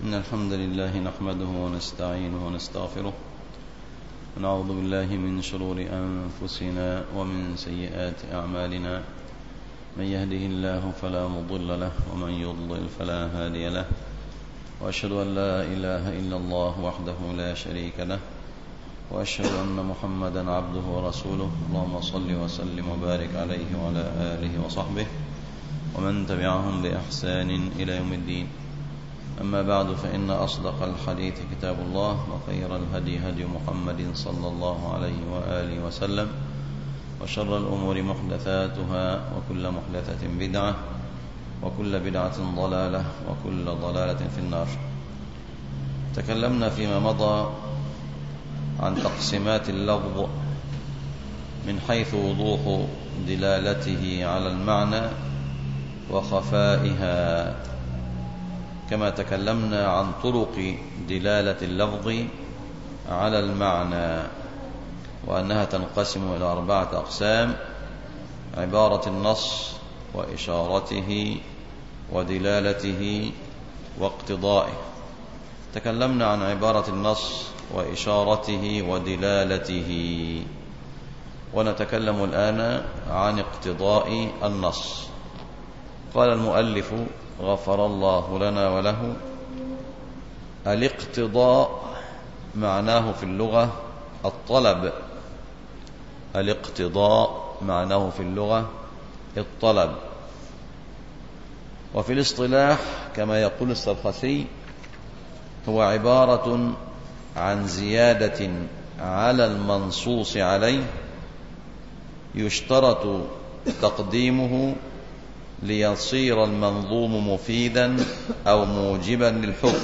إن الحمد لله نحمده ونستعينه ونستغفره ونعوذ بالله من شرور أنفسنا ومن سيئات أعمالنا من يهده الله فلا مضل له ومن يضلل فلا هادي له وأشهد أن لا إله إلا الله وحده لا شريك له وأشهد أن محمدا عبده ورسوله اللهم صل وسلم وبارك عليه وعلى آله وصحبه ومن تبعهم بإحسان إلى يوم الدين أما بعد فإن أصدق الحديث كتاب الله وخير الهدي هدي محمد صلى الله عليه وآله وسلم وشر الأمور محدثاتها وكل محدثة بدعة وكل بدعة ضلالة وكل ضلالة في النار تكلمنا فيما مضى عن تقسيمات اللفظ من حيث وضوح دلالته على المعنى وخفائها كما تكلمنا عن طرق دلالة اللفظ على المعنى وأنها تنقسم إلى أربعة أقسام عبارة النص وإشارته ودلالته واقتضائه تكلمنا عن عبارة النص وإشارته ودلالته ونتكلم الآن عن اقتضاء النص قال المؤلف غفر الله لنا وله الاقتضاء معناه في اللغة الطلب الاقتضاء معناه في اللغة الطلب وفي الاصطلاح كما يقول السرخسي هو عبارة عن زيادة على المنصوص عليه يشترط تقديمه ليصير المنظوم مفيدا أو موجبا للحكم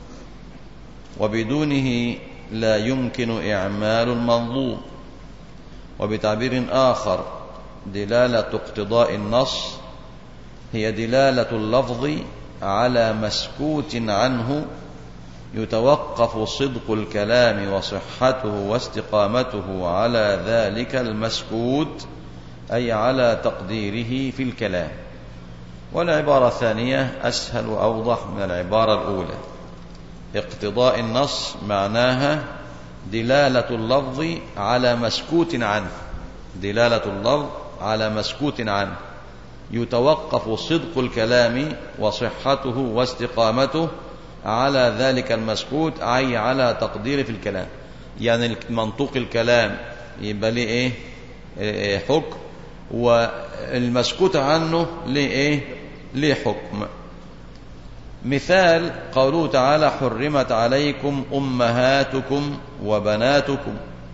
وبدونه لا يمكن إعمال المنظوم وبتعبير آخر دلالة اقتضاء النص هي دلالة اللفظ على مسكوت عنه يتوقف صدق الكلام وصحته واستقامته على ذلك المسكوت أي على تقديره في الكلام والعبارة الثانية أسهل وأوضح من العبارة الأولى اقتضاء النص معناها دلالة اللفظ على مسكوت عنه دلالة اللفظ على مسكوت عنه يتوقف صدق الكلام وصحته واستقامته على ذلك المسكوت أي على تقدير في الكلام يعني منطوق الكلام يبقى ليه ايه حكم والمسكوت عنه ليه ايه ليه حكم مثال قوله تعالى حرمت عليكم أمهاتكم وبناتكم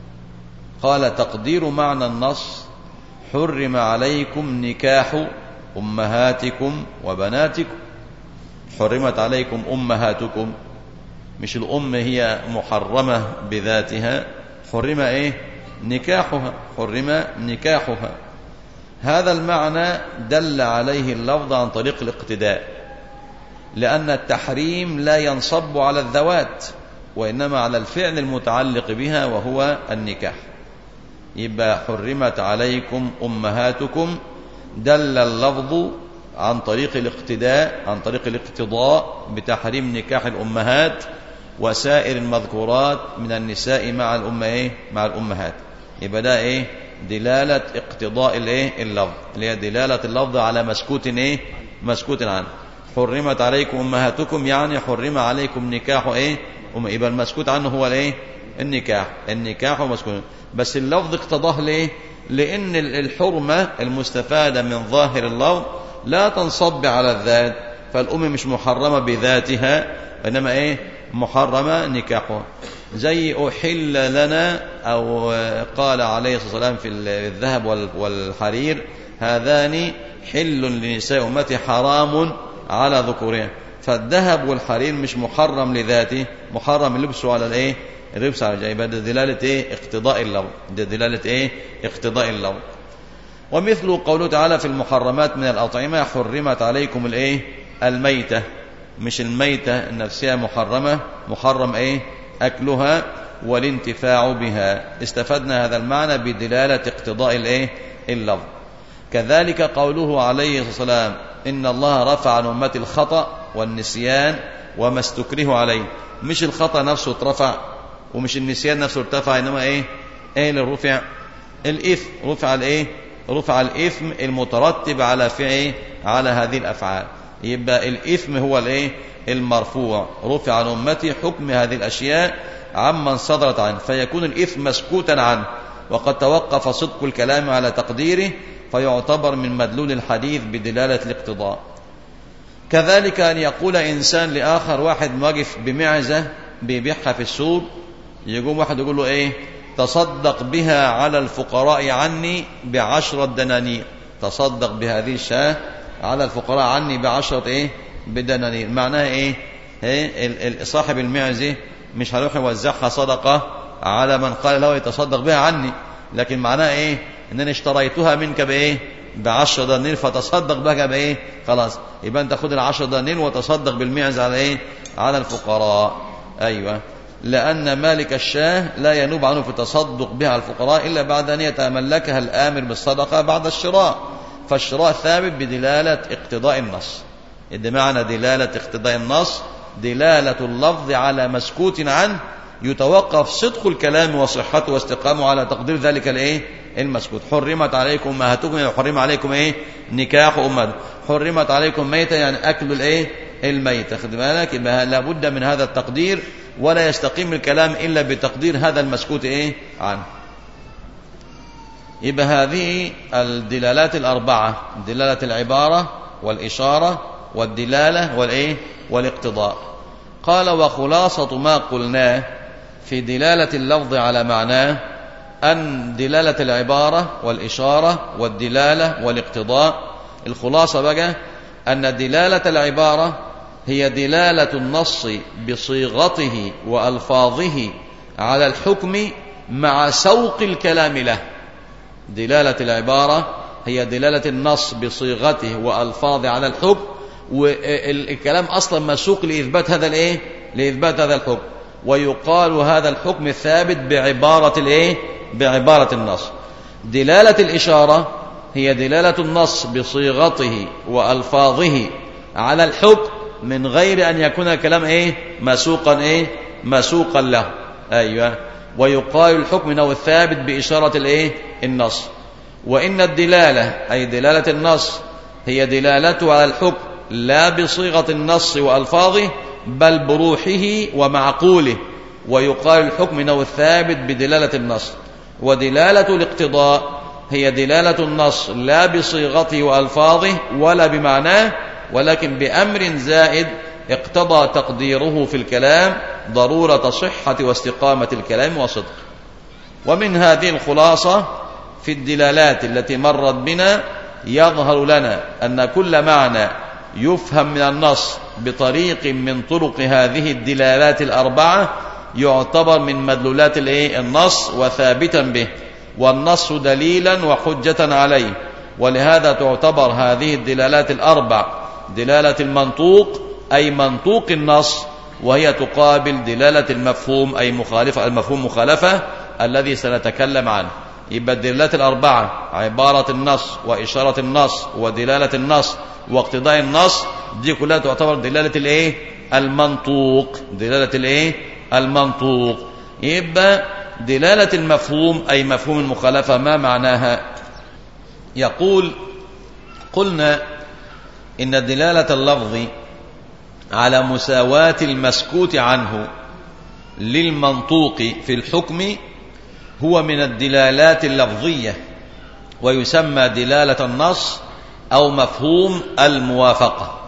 قال تقدير معنى النص حرم عليكم نكاح أمهاتكم وبناتكم حرمت عليكم أمهاتكم مش الأم هي محرمة بذاتها حرم إيه نكاحها حرم نكاحها هذا المعنى دل عليه اللفظ عن طريق الاقتداء لأن التحريم لا ينصب على الذوات وإنما على الفعل المتعلق بها وهو النكاح يبقى حرمت عليكم أمهاتكم دل اللفظ عن طريق الاقتداء عن طريق الاقتضاء بتحريم نكاح الأمهات وسائر المذكورات من النساء مع الأمة إيه؟ مع الأمهات يبقى ده إيه دلالة اقتضاء الإيه اللفظ اللي هي دلالة اللفظ على مسكوت إيه مسكوت عنه حرمت عليكم أمهاتكم يعني حرم عليكم نكاح إيه يبقى المسكوت عنه هو الإيه النكاح النكاح مسكوت بس اللفظ اقتضاه ليه لأن الحرمة المستفادة من ظاهر اللفظ لا تنصب على الذات فالأم مش محرمة بذاتها إنما إيه محرمة نكاحها زي أحل لنا أو قال عليه الصلاة والسلام في الذهب والحرير هذان حل لنساء أمتي حرام على ذكورها فالذهب والحرير مش محرم لذاته محرم لبسه على الايه اللبس على الجاي ده دلالة ايه اقتضاء اللفظ ده دلالة ايه اقتضاء اللفظ ومثل قوله تعالى في المحرمات من الأطعمة حرمت عليكم الايه الميتة مش الميتة النفسية محرمة محرم ايه أكلها والانتفاع بها استفدنا هذا المعنى بدلالة اقتضاء الايه اللفظ كذلك قوله عليه الصلاة والسلام إن الله رفع عن أمتي الخطأ والنسيان وما استكره عليه مش الخطأ نفسه اترفع ومش النسيان نفسه ارتفع إنما إيه إيه اللي رفع الإثم رفع الإيه رفع الإثم المترتب على فعل على هذه الأفعال يبقى الإثم هو الإيه المرفوع رفع عن أمتي حكم هذه الأشياء عمن صدرت عنه فيكون الإثم مسكوتا عنه وقد توقف صدق الكلام على تقديره فيعتبر من مدلول الحديث بدلالة الاقتضاء كذلك أن يقول إنسان لآخر واحد واقف بمعزة بيبيعها في السوق يقوم واحد يقول له إيه تصدق بها على الفقراء عني بعشرة دنانير تصدق بهذه الشاة على الفقراء عني بعشرة إيه بدنانير معناها إيه, إيه صاحب المعزة مش هيروح يوزعها صدقة على من قال له يتصدق بها عني لكن معناها ايه ان انا اشتريتها منك بايه بعشر دنانير فتصدق بها بايه خلاص يبقى انت خد العشر دنانير وتصدق بالمعز على ايه على الفقراء ايوه لأن مالك الشاه لا ينوب عنه في التصدق بها على الفقراء إلا بعد أن يتملكها الآمر بالصدقة بعد الشراء فالشراء ثابت بدلالة اقتضاء النص إذا معنى دلالة اقتضاء النص دلالة اللفظ على مسكوت عنه يتوقف صدق الكلام وصحته واستقامه على تقدير ذلك الايه المسكوت حرمت عليكم امهاتكم حرم عليكم ايه نكاح امهاتكم حرمت عليكم ميتة يعني اكل الايه الميتة خد بالك يبقى لابد من هذا التقدير ولا يستقيم الكلام الا بتقدير هذا المسكوت ايه عنه يبقى هذه الدلالات الاربعه دلاله العباره والاشاره والدلاله والايه والاقتضاء قال وخلاصه ما قلناه في دلالة اللفظ على معناه أن دلالة العبارة والإشارة والدلالة والاقتضاء الخلاصة بقى أن دلالة العبارة هي دلالة النص بصيغته وألفاظه على الحكم مع سوق الكلام له دلالة العبارة هي دلالة النص بصيغته وألفاظه على الحكم والكلام أصلا مسوق لإثبات هذا الإيه؟ لإثبات هذا الحكم ويقال هذا الحكم الثابت بعبارة الايه بعبارة النص دلالة الإشارة هي دلالة النص بصيغته وألفاظه على الحكم من غير أن يكون الكلام ايه مسوقا ايه مسوقا له أيوة ويقال الحكم انه الثابت بإشارة الايه النص وإن الدلالة أي دلالة النص هي دلالته على الحكم لا بصيغة النص وألفاظه بل بروحه ومعقوله ويقال الحكم انه الثابت بدلاله النص ودلاله الاقتضاء هي دلاله النص لا بصيغته والفاظه ولا بمعناه ولكن بامر زائد اقتضى تقديره في الكلام ضروره صحه واستقامه الكلام وصدق ومن هذه الخلاصه في الدلالات التي مرت بنا يظهر لنا ان كل معنى يفهم من النص بطريق من طرق هذه الدلالات الأربعة يعتبر من مدلولات الايه النص وثابتا به والنص دليلا وحجة عليه ولهذا تعتبر هذه الدلالات الأربع دلالة المنطوق أي منطوق النص وهي تقابل دلالة المفهوم أي مخالفة المفهوم مخالفة الذي سنتكلم عنه يبقى الدلالات الأربعة عبارة النص وإشارة النص ودلالة النص واقتضاء النص دي كلها تعتبر دلالة الايه المنطوق دلالة الايه المنطوق يبقى دلالة المفهوم أي مفهوم المخالفة ما معناها يقول قلنا إن دلالة اللفظ على مساواة المسكوت عنه للمنطوق في الحكم هو من الدلالات اللفظية ويسمى دلالة النص أو مفهوم الموافقة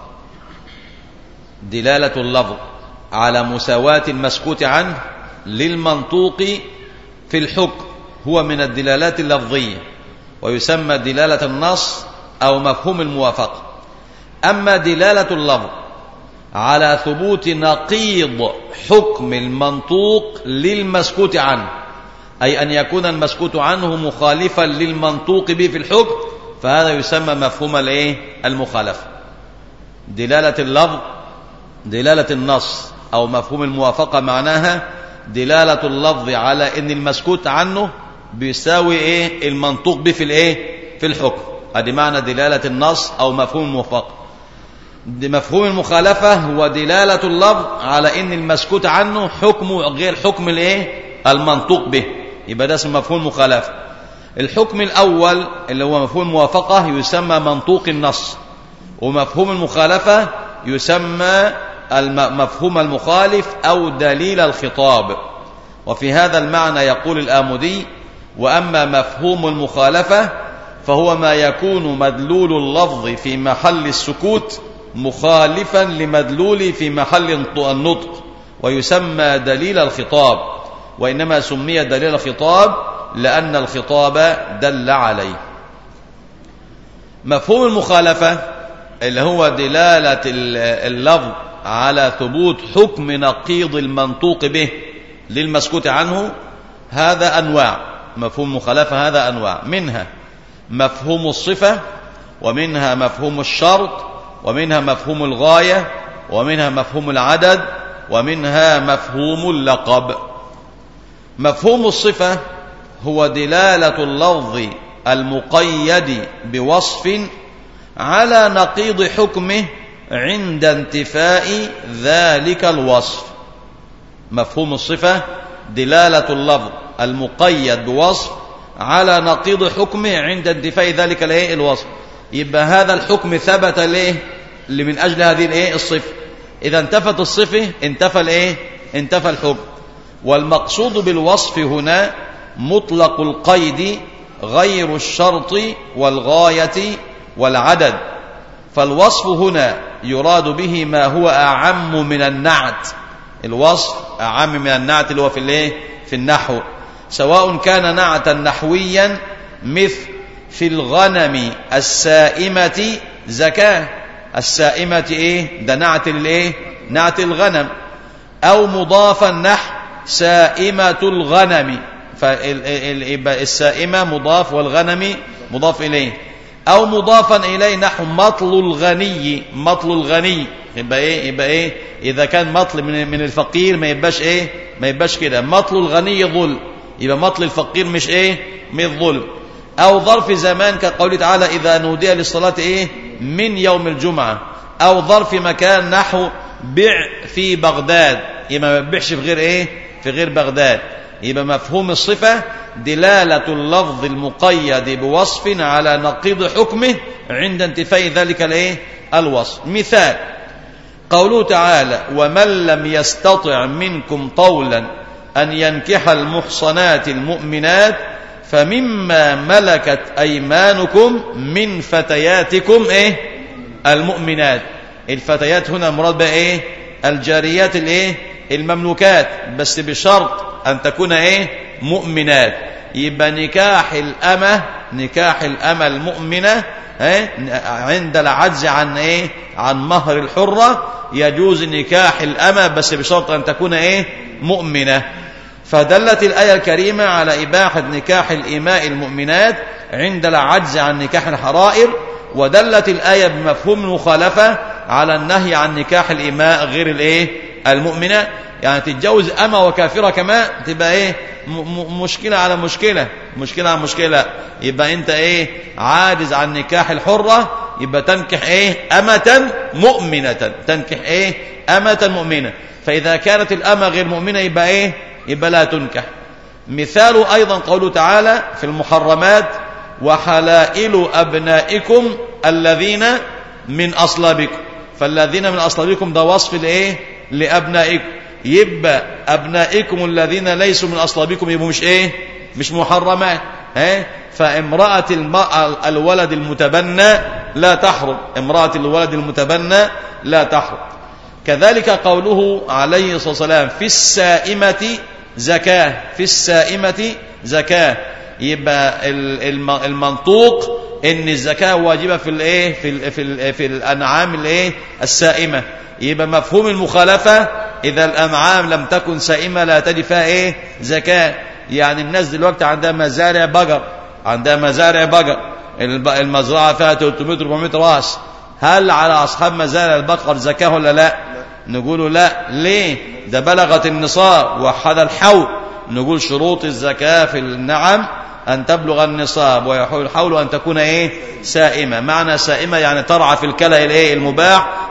دلالة اللفظ على مساواة المسكوت عنه للمنطوق في الحكم هو من الدلالات اللفظية ويسمى دلالة النص أو مفهوم الموافقة أما دلالة اللفظ على ثبوت نقيض حكم المنطوق للمسكوت عنه أي أن يكون المسكوت عنه مخالفا للمنطوق به في الحكم فهذا يسمى مفهوم الايه المخالفه دلاله اللفظ دلاله النص او مفهوم الموافقه معناها دلاله اللفظ على ان المسكوت عنه بيساوي ايه المنطوق به في الايه في الحكم ادي معنى دلاله النص او مفهوم الموافقه دي مفهوم المخالفة هو دلالة اللفظ على ان المسكوت عنه حكمه غير حكم الايه المنطوق به يبقى ده اسمه مفهوم المخالفة الحكم الاول اللي هو مفهوم الموافقة يسمى منطوق النص ومفهوم المخالفة يسمى مفهوم المخالف او دليل الخطاب وفي هذا المعنى يقول الآمدي وأما مفهوم المخالفة فهو ما يكون مدلول اللفظ في محل السكوت مخالفا لمدلول في محل النطق ويسمى دليل الخطاب وإنما سمي دليل الخطاب لأن الخطاب دل عليه مفهوم المخالفة اللي هو دلالة اللفظ على ثبوت حكم نقيض المنطوق به للمسكوت عنه هذا أنواع مفهوم مخالفة هذا أنواع منها مفهوم الصفة ومنها مفهوم الشرط ومنها مفهوم الغاية ومنها مفهوم العدد ومنها مفهوم اللقب مفهوم الصفة هو دلالة اللفظ المقيد بوصف على نقيض حكمه عند انتفاء ذلك الوصف مفهوم الصفة دلالة اللفظ المقيد بوصف على نقيض حكمه عند انتفاء ذلك الايه الوصف يبقى هذا الحكم ثبت ليه اللي من اجل هذه الايه الصفه اذا انتفت الصفه انتفى الايه انتفى الحكم والمقصود بالوصف هنا مطلق القيد غير الشرط والغايه والعدد فالوصف هنا يراد به ما هو اعم من النعت الوصف أعم من النعت اللي هو في الايه في النحو سواء كان نعتا نحويا مثل في الغنم السائمة زكاة السائمة ايه ده نعت الايه نعت الغنم او مضافا نحو سائمة الغنم فالسائمة مضاف والغنم مضاف إليه أو مضافا إليه نحو مطل الغني مطل الغني يبقى إيه يبقى إيه إذا كان مطل من من الفقير ما يبقاش إيه ما يبقاش كده مطل الغني ظلم يبقى مطل الفقير مش إيه مش ظلم أو ظرف زمان كقوله تعالى إذا نودي للصلاة إيه من يوم الجمعة أو ظرف مكان نحو بيع في بغداد يبقى ما بيبيعش في غير إيه في غير بغداد يبقى مفهوم الصفة دلالة اللفظ المقيد بوصف على نقيض حكمه عند انتفاء ذلك الايه الوصف مثال قوله تعالى ومن لم يستطع منكم طولا أن ينكح المحصنات المؤمنات فمما ملكت أيمانكم من فتياتكم إيه المؤمنات الفتيات هنا مراد بقى إيه الجاريات الإيه المملوكات بس بشرط أن تكون إيه مؤمنات يبقى نكاح الأمة نكاح الأمة المؤمنة إيه؟ عند العجز عن إيه عن مهر الحرة يجوز نكاح الأمة بس بشرط أن تكون إيه مؤمنة فدلت الآية الكريمة على إباحة نكاح الإماء المؤمنات عند العجز عن نكاح الحرائر ودلت الآية بمفهوم المخالفة على النهي عن نكاح الإماء غير الإيه المؤمنة يعني تتجوز أما وكافرة كمان تبقى إيه م مشكلة على مشكلة مشكلة على مشكلة يبقى أنت إيه عاجز عن نكاح الحرة يبقى تنكح إيه أمة مؤمنة تنكح إيه أمة مؤمنة فإذا كانت الأمة غير مؤمنة يبقى إيه يبقى لا تنكح مثال أيضا قوله تعالى في المحرمات وحلائل أبنائكم الذين من أصلابكم فالذين من أصلابكم ده وصف لإيه لأبنائكم يبقى أبنائكم الذين ليسوا من أصلابكم يبقوا مش إيه مش محرمات ها فامرأة الولد المتبنى لا تحرم امرأة الولد المتبنى لا تحرم كذلك قوله عليه الصلاة والسلام في السائمة زكاة في السائمة زكاة يبقى المنطوق ان الزكاة واجبة في الايه في ال في ال في الانعام الايه السائمة يبقى مفهوم المخالفة اذا الانعام لم تكن سائمة لا تجد فيها ايه زكاة يعني الناس دلوقتي عندها مزارع بقر عندها مزارع بقر المزرعة فيها 300 400 راس هل على اصحاب مزارع البقر زكاة ولا لا نقول لا ليه ده بلغت النصاب وحد الحول نقول شروط الزكاة في النعم أن تبلغ النصاب ويحول الحول أن تكون إيه سائمة معنى سائمة يعني ترعى في الكلى الإيه المباح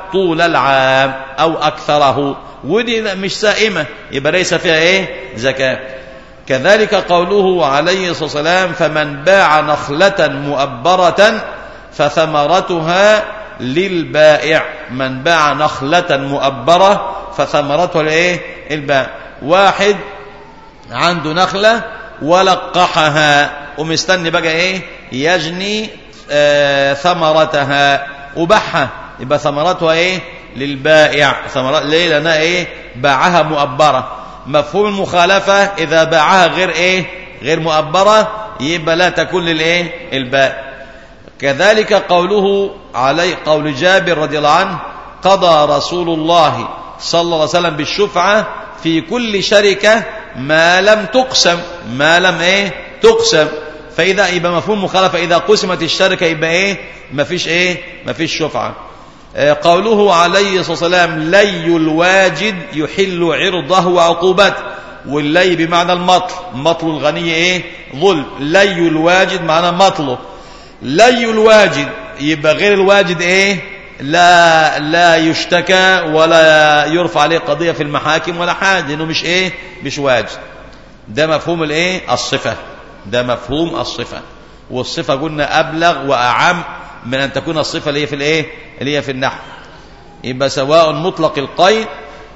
طول العام أو أكثره ودي مش سائمة يبقى ليس فيها إيه زكاة كذلك قوله عليه الصلاة والسلام فمن باع نخلة مؤبرة فثمرتها للبائع من باع نخلة مؤبرة فثمرتها الايه البائع واحد عنده نخلة ولقحها ومستني بقى ايه يجني آه ثمرتها وبحها يبقى ثمرتها ايه للبائع ثمرات ليه لانها ايه باعها مؤبرة مفهوم المخالفة اذا باعها غير ايه غير مؤبرة يبقى لا تكون للايه البائع كذلك قوله علي قول جابر رضي الله عنه قضى رسول الله صلى الله عليه وسلم بالشفعة في كل شركة ما لم تقسم ما لم ايه تقسم فإذا يبقى مفهوم مخالفة إذا قسمت الشركة يبقى ايه ما فيش ايه ما فيش شفعة قوله عليه الصلاة والسلام لي الواجد يحل عرضه وعقوبته واللي بمعنى المطل مطل الغني ايه ظلم لي الواجد معنى مطله لي الواجد يبقى غير الواجد ايه لا لا يشتكى ولا يرفع عليه قضية في المحاكم ولا حاجة لأنه مش ايه مش واجد ده مفهوم الايه الصفة ده مفهوم الصفة والصفة قلنا أبلغ وأعم من أن تكون الصفة اللي هي في الايه اللي هي في النحو يبقى سواء مطلق القيد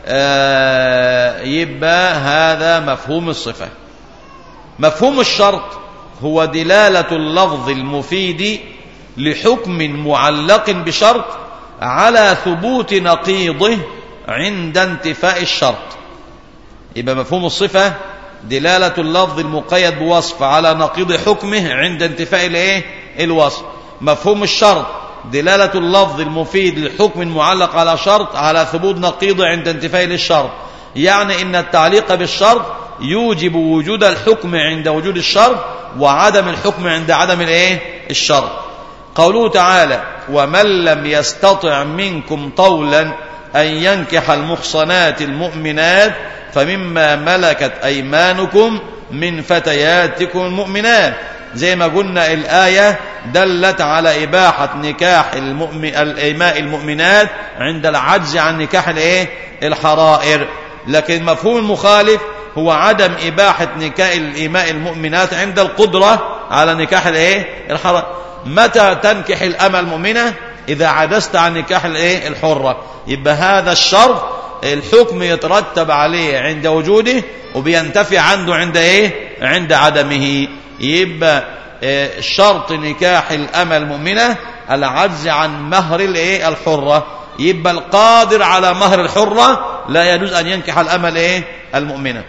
آه يبقى هذا مفهوم الصفة مفهوم الشرط هو دلالة اللفظ المفيد لحكم معلق بشرط على ثبوت نقيضه عند انتفاء الشرط يبقى مفهوم الصفة دلالة اللفظ المقيد بوصف على نقيض حكمه عند انتفاء الايه الوصف مفهوم الشرط دلالة اللفظ المفيد لحكم معلق على شرط على ثبوت نقيضه عند انتفاء للشرط يعني ان التعليق بالشرط يوجب وجود الحكم عند وجود الشرط وعدم الحكم عند عدم الايه الشرط قوله تعالى ومن لم يستطع منكم طولا أن ينكح المحصنات المؤمنات فمما ملكت أيمانكم من فتياتكم المؤمنات زي ما قلنا الآية دلت على إباحة نكاح المؤمن الإيماء المؤمنات عند العجز عن نكاح الايه الحرائر لكن مفهوم المخالف هو عدم إباحة نكاح الإيماء المؤمنات عند القدرة على نكاح الايه الحرائر متى تنكح الأمة المؤمنة إذا عجزت عن نكاح الايه الحرة يبقى هذا الشرط الحكم يترتب عليه عند وجوده وبينتفي عنده عند ايه عند عدمه يبقى شرط نكاح الأمة المؤمنة العجز عن مهر الايه الحرة يبقى القادر على مهر الحرة لا يجوز أن ينكح الأمة الايه المؤمنة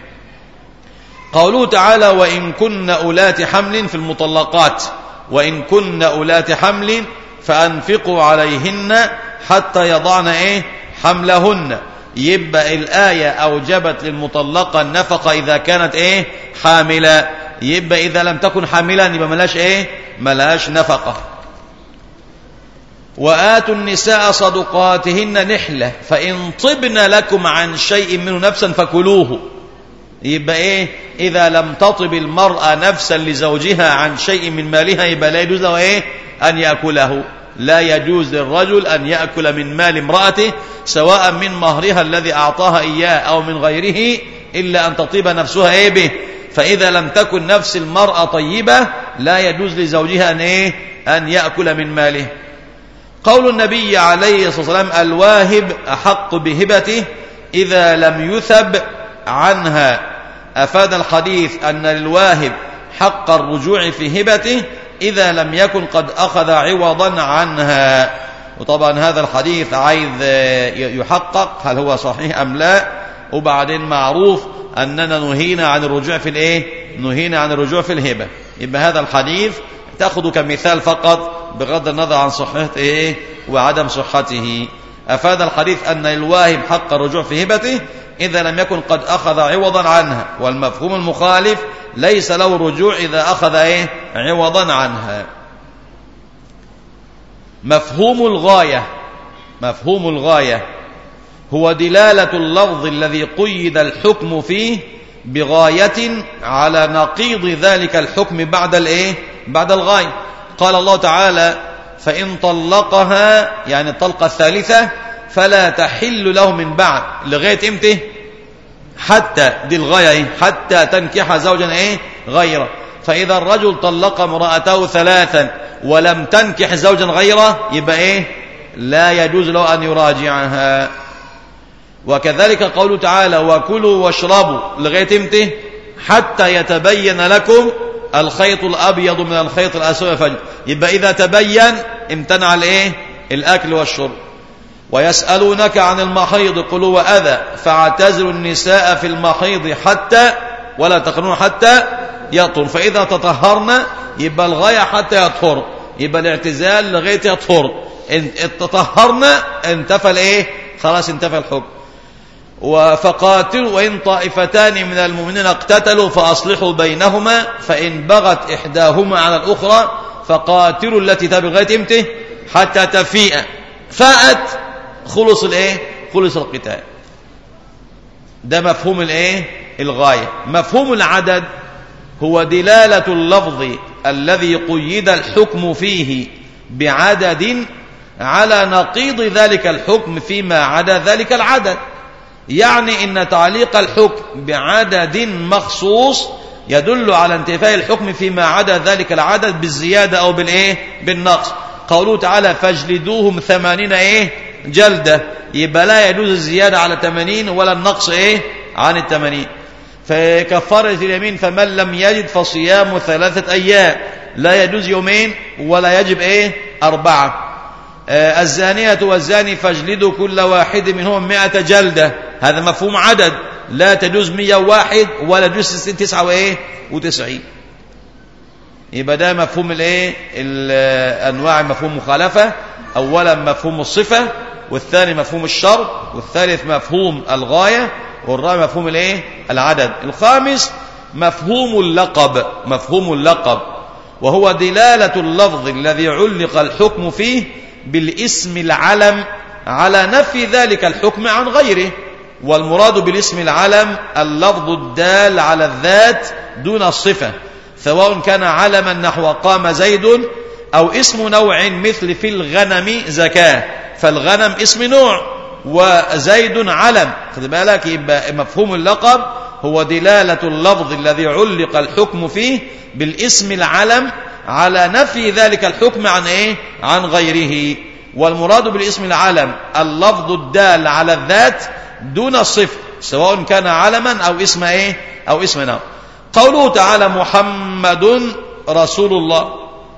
قوله تعالى وإن كن أولات حمل في المطلقات وإن كن أولات حمل فأنفقوا عليهن حتى يضعن إيه حملهن يبقى الآية أوجبت للمطلقة النفقة إذا كانت إيه حاملة يبقى إذا لم تكن حاملا يبقى ملاش إيه ملاش نفقة وآتوا النساء صدقاتهن نحلة فإن طبن لكم عن شيء منه نفسا فكلوه يبقى ايه اذا لم تطب المرأة نفسا لزوجها عن شيء من مالها يبقى لا يجوز له ايه ان يأكله لا يجوز للرجل ان يأكل من مال امرأته سواء من مهرها الذي اعطاها اياه او من غيره الا ان تطيب نفسها ايه به فاذا لم تكن نفس المرأة طيبة لا يجوز لزوجها ان ايه ان يأكل من ماله قول النبي عليه الصلاة والسلام الواهب احق بهبته اذا لم يثب عنها أفاد الحديث أن للواهب حق الرجوع في هبته إذا لم يكن قد أخذ عوضا عنها وطبعا هذا الحديث عايز يحقق هل هو صحيح أم لا وبعدين معروف أننا نهينا عن الرجوع في الإيه نهينا عن الرجوع في الهبة يبقى هذا الحديث تأخذ كمثال فقط بغض النظر عن صحته إيه وعدم صحته أفاد الحديث أن الواهب حق الرجوع في هبته إذا لم يكن قد أخذ عوضا عنها والمفهوم المخالف ليس له رجوع إذا أخذ إيه عوضا عنها مفهوم الغاية مفهوم الغاية هو دلالة اللفظ الذي قيد الحكم فيه بغاية على نقيض ذلك الحكم بعد الايه بعد الغاية قال الله تعالى فإن طلقها يعني الطلقة الثالثة فلا تحل له من بعد لغاية امتى حتى دي الغاية ايه حتى تنكح زوجا ايه غيره فإذا الرجل طلق امرأته ثلاثا ولم تنكح زوجا غيره يبقى ايه لا يجوز له أن يراجعها وكذلك قوله تعالى وكلوا واشربوا لغاية امتى حتى يتبين لكم الخيط الأبيض من الخيط الأسود فجر يبقى إذا تبين امتنع الايه الأكل والشرب ويسألونك عن المحيض قل هو أذى فاعتزلوا النساء في المحيض حتى ولا تقرنوا حتى يطهر فإذا تطهرنا يبقى الغاية حتى يطهر يبقى الاعتزال لغاية يطهر ان تطهرنا انتفى الايه خلاص انتفى الحكم فقاتلوا وإن طائفتان من المؤمنين اقتتلوا فأصلحوا بينهما فإن بغت إحداهما على الأخرى فقاتلوا التي تبغي لغاية امتى حتى تفيء فأت خلص الايه خلص القتال ده مفهوم الايه الغاية مفهوم العدد هو دلالة اللفظ الذي قيد الحكم فيه بعدد على نقيض ذلك الحكم فيما عدا ذلك العدد يعني ان تعليق الحكم بعدد مخصوص يدل على انتفاء الحكم فيما عدا ذلك العدد بالزيادة او بالايه بالنقص قوله تعالى فاجلدوهم ثمانين ايه جلدة يبقى لا يجوز الزيادة على ثمانين ولا النقص ايه عن الثمانين فكفارة اليمين فمن لم يجد فصيام ثلاثة أيام لا يجوز يومين ولا يجب ايه أربعة آه الزانية والزاني فاجلدوا كل واحد منهم مئة جلدة هذا مفهوم عدد لا تجوز مية واحد ولا تجوز تسعة وايه وتسعين يبقى ده مفهوم الايه انواع مفهوم مخالفه اولا مفهوم الصفه والثاني مفهوم الشرط والثالث مفهوم الغايه والرابع مفهوم الايه العدد الخامس مفهوم اللقب مفهوم اللقب وهو دلاله اللفظ الذي علق الحكم فيه بالاسم العلم على نفي ذلك الحكم عن غيره والمراد بالاسم العلم اللفظ الدال على الذات دون الصفه سواء كان علما نحو قام زيد أو اسم نوع مثل في الغنم زكاة فالغنم اسم نوع وزيد علم خذ بالك يبقى مفهوم اللقب هو دلالة اللفظ الذي علق الحكم فيه بالاسم العلم على نفي ذلك الحكم عن ايه عن غيره والمراد بالاسم العلم اللفظ الدال على الذات دون الصفر سواء كان علما او اسم ايه او اسم نوع قوله تعالى محمد رسول الله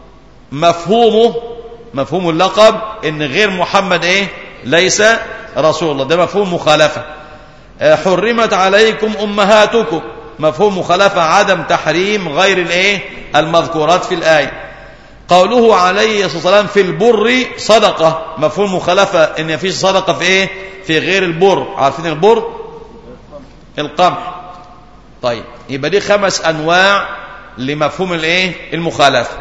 مفهومه مفهوم اللقب ان غير محمد ايه ليس رسول الله ده مفهوم مخالفة حرمت عليكم امهاتكم مفهوم مخالفة عدم تحريم غير الايه المذكورات في الآية قوله عليه الصلاة والسلام في البر صدقة مفهوم مخالفة ان في صدقة في ايه في غير البر عارفين البر القمح طيب يبقى دي خمس انواع لمفهوم الايه المخالفه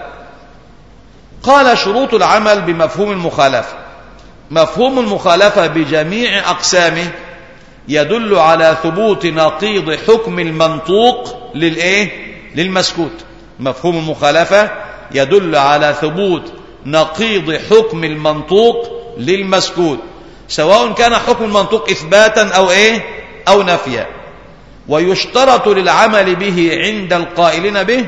قال شروط العمل بمفهوم المخالفه مفهوم المخالفه بجميع اقسامه يدل على ثبوت نقيض حكم المنطوق للايه للمسكوت مفهوم المخالفه يدل على ثبوت نقيض حكم المنطوق للمسكوت سواء كان حكم المنطوق اثباتا او ايه او نفيا ويشترط للعمل به عند القائلين به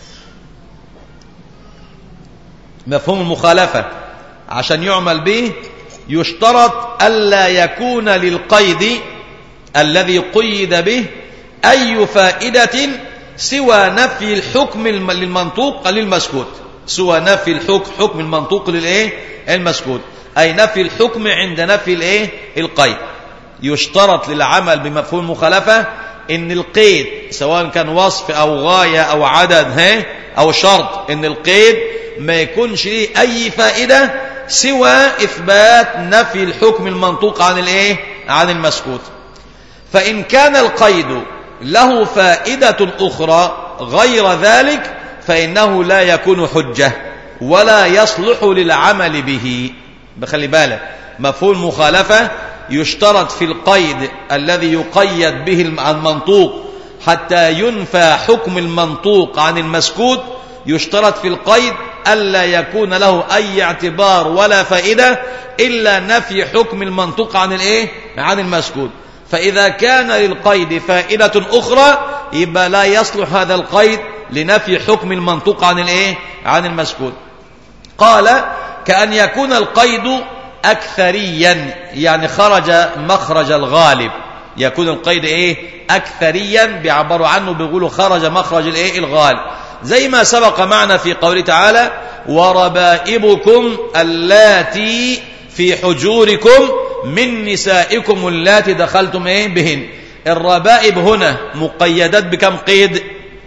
مفهوم المخالفة عشان يعمل به يشترط ألا يكون للقيد الذي قيد به أي فائدة سوى نفي الحكم للمنطوق للمسكوت سوى نفي الحكم حكم المنطوق للايه المسكوت أي نفي الحكم عند نفي الايه القيد يشترط للعمل بمفهوم المخالفة ان القيد سواء كان وصف او غاية او عدد ها او شرط ان القيد ما يكونش ليه اي فائدة سوى اثبات نفي الحكم المنطوق عن الايه عن المسكوت فان كان القيد له فائدة اخرى غير ذلك فانه لا يكون حجة ولا يصلح للعمل به بخلي بالك مفهوم المخالفة يشترط في القيد الذي يقيد به المنطوق حتى ينفى حكم المنطوق عن المسكوت يشترط في القيد ألا يكون له أي اعتبار ولا فائدة إلا نفي حكم المنطوق عن الإيه؟ عن المسكوت فإذا كان للقيد فائدة أخرى يبقى لا يصلح هذا القيد لنفي حكم المنطوق عن الإيه؟ عن المسكوت قال كأن يكون القيد أكثريا يعني خرج مخرج الغالب يكون القيد ايه اكثريا بيعبروا عنه بيقولوا خرج مخرج الايه الغالب زي ما سبق معنا في قوله تعالى وربائبكم اللاتي في حجوركم من نسائكم اللاتي دخلتم ايه بهن الربائب هنا مقيدات بكم قيد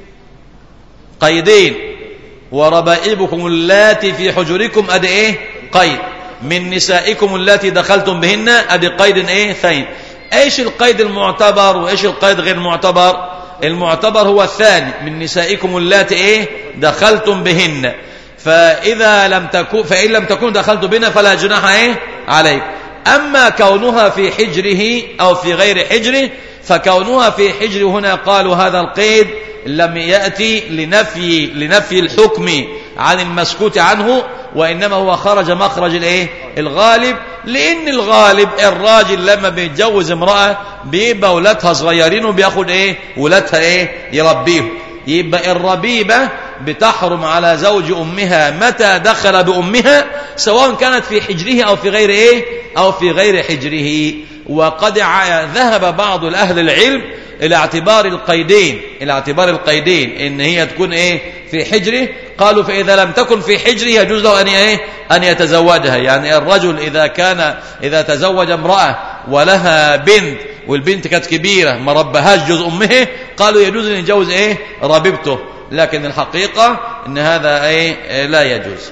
قيدين وربائبكم اللاتي في حجوركم ادي ايه قيد من نسائكم اللاتي دخلتم بهن ادي قيد ايه ثين ايش القيد المعتبر وايش القيد غير معتبر المعتبر هو الثاني من نسائكم اللاتي ايه دخلتم بهن فاذا لم تكن فان لم تكونوا دخلتم بهن فلا جناح ايه عليكم اما كونها في حجره او في غير حجره فكونها في حجر هنا قالوا هذا القيد لم يأتي لنفي لنفي الحكم عن المسكوت عنه وإنما هو خرج مخرج الايه الغالب لأن الغالب الراجل لما بيتجوز امرأة بيبقى ولادها صغيرين وبياخد ايه ولادها ايه يربيهم يبقى الربيبة بتحرم على زوج أمها متى دخل بأمها سواء كانت في حجره أو في غير إيه أو في غير حجره وقد ذهب بعض الأهل العلم إلى اعتبار القيدين إلى اعتبار القيدين إن هي تكون إيه في حجره قالوا فإذا لم تكن في حجره يجوز له أن إيه أن يتزوجها يعني الرجل إذا كان إذا تزوج امرأة ولها بنت والبنت كانت كبيرة ما ربهاش جوز أمه قالوا يجوز أن يتجوز إيه ربيبته لكن الحقيقة أن هذا إيه لا يجوز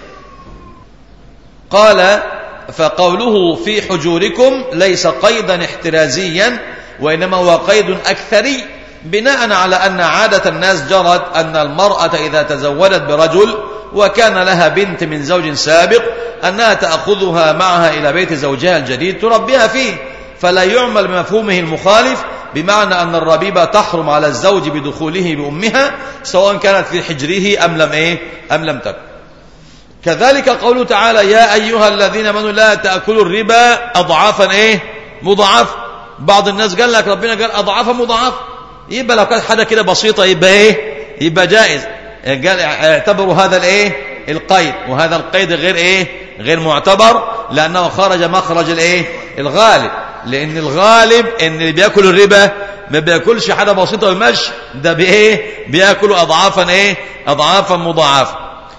قال فقوله في حجوركم ليس قيدا احترازيا وإنما هو قيد أكثري بناء على أن عادة الناس جرت أن المرأة إذا تزوجت برجل وكان لها بنت من زوج سابق أنها تأخذها معها إلى بيت زوجها الجديد تربيها فيه فلا يعمل بمفهومه المخالف بمعنى أن الربيبة تحرم على الزوج بدخوله بأمها سواء كانت في حجره أم لم إيه أم لم تكن كذلك قوله تعالى يا أيها الذين امنوا لا تأكلوا الربا أضعافا إيه مضاعف بعض الناس قال لك ربنا قال أضعافا مضاعف يبقى لو كانت حاجة كده بسيطة يبقى إيه يبقى جائز قال اعتبروا هذا الإيه القيد وهذا القيد غير إيه غير معتبر لأنه خرج مخرج الإيه الغالب لأن الغالب إن اللي بياكل الربا ما بياكلش حاجة بسيطة والمشي ده بإيه بياكلوا أضعافا إيه أضعافا مضاعفة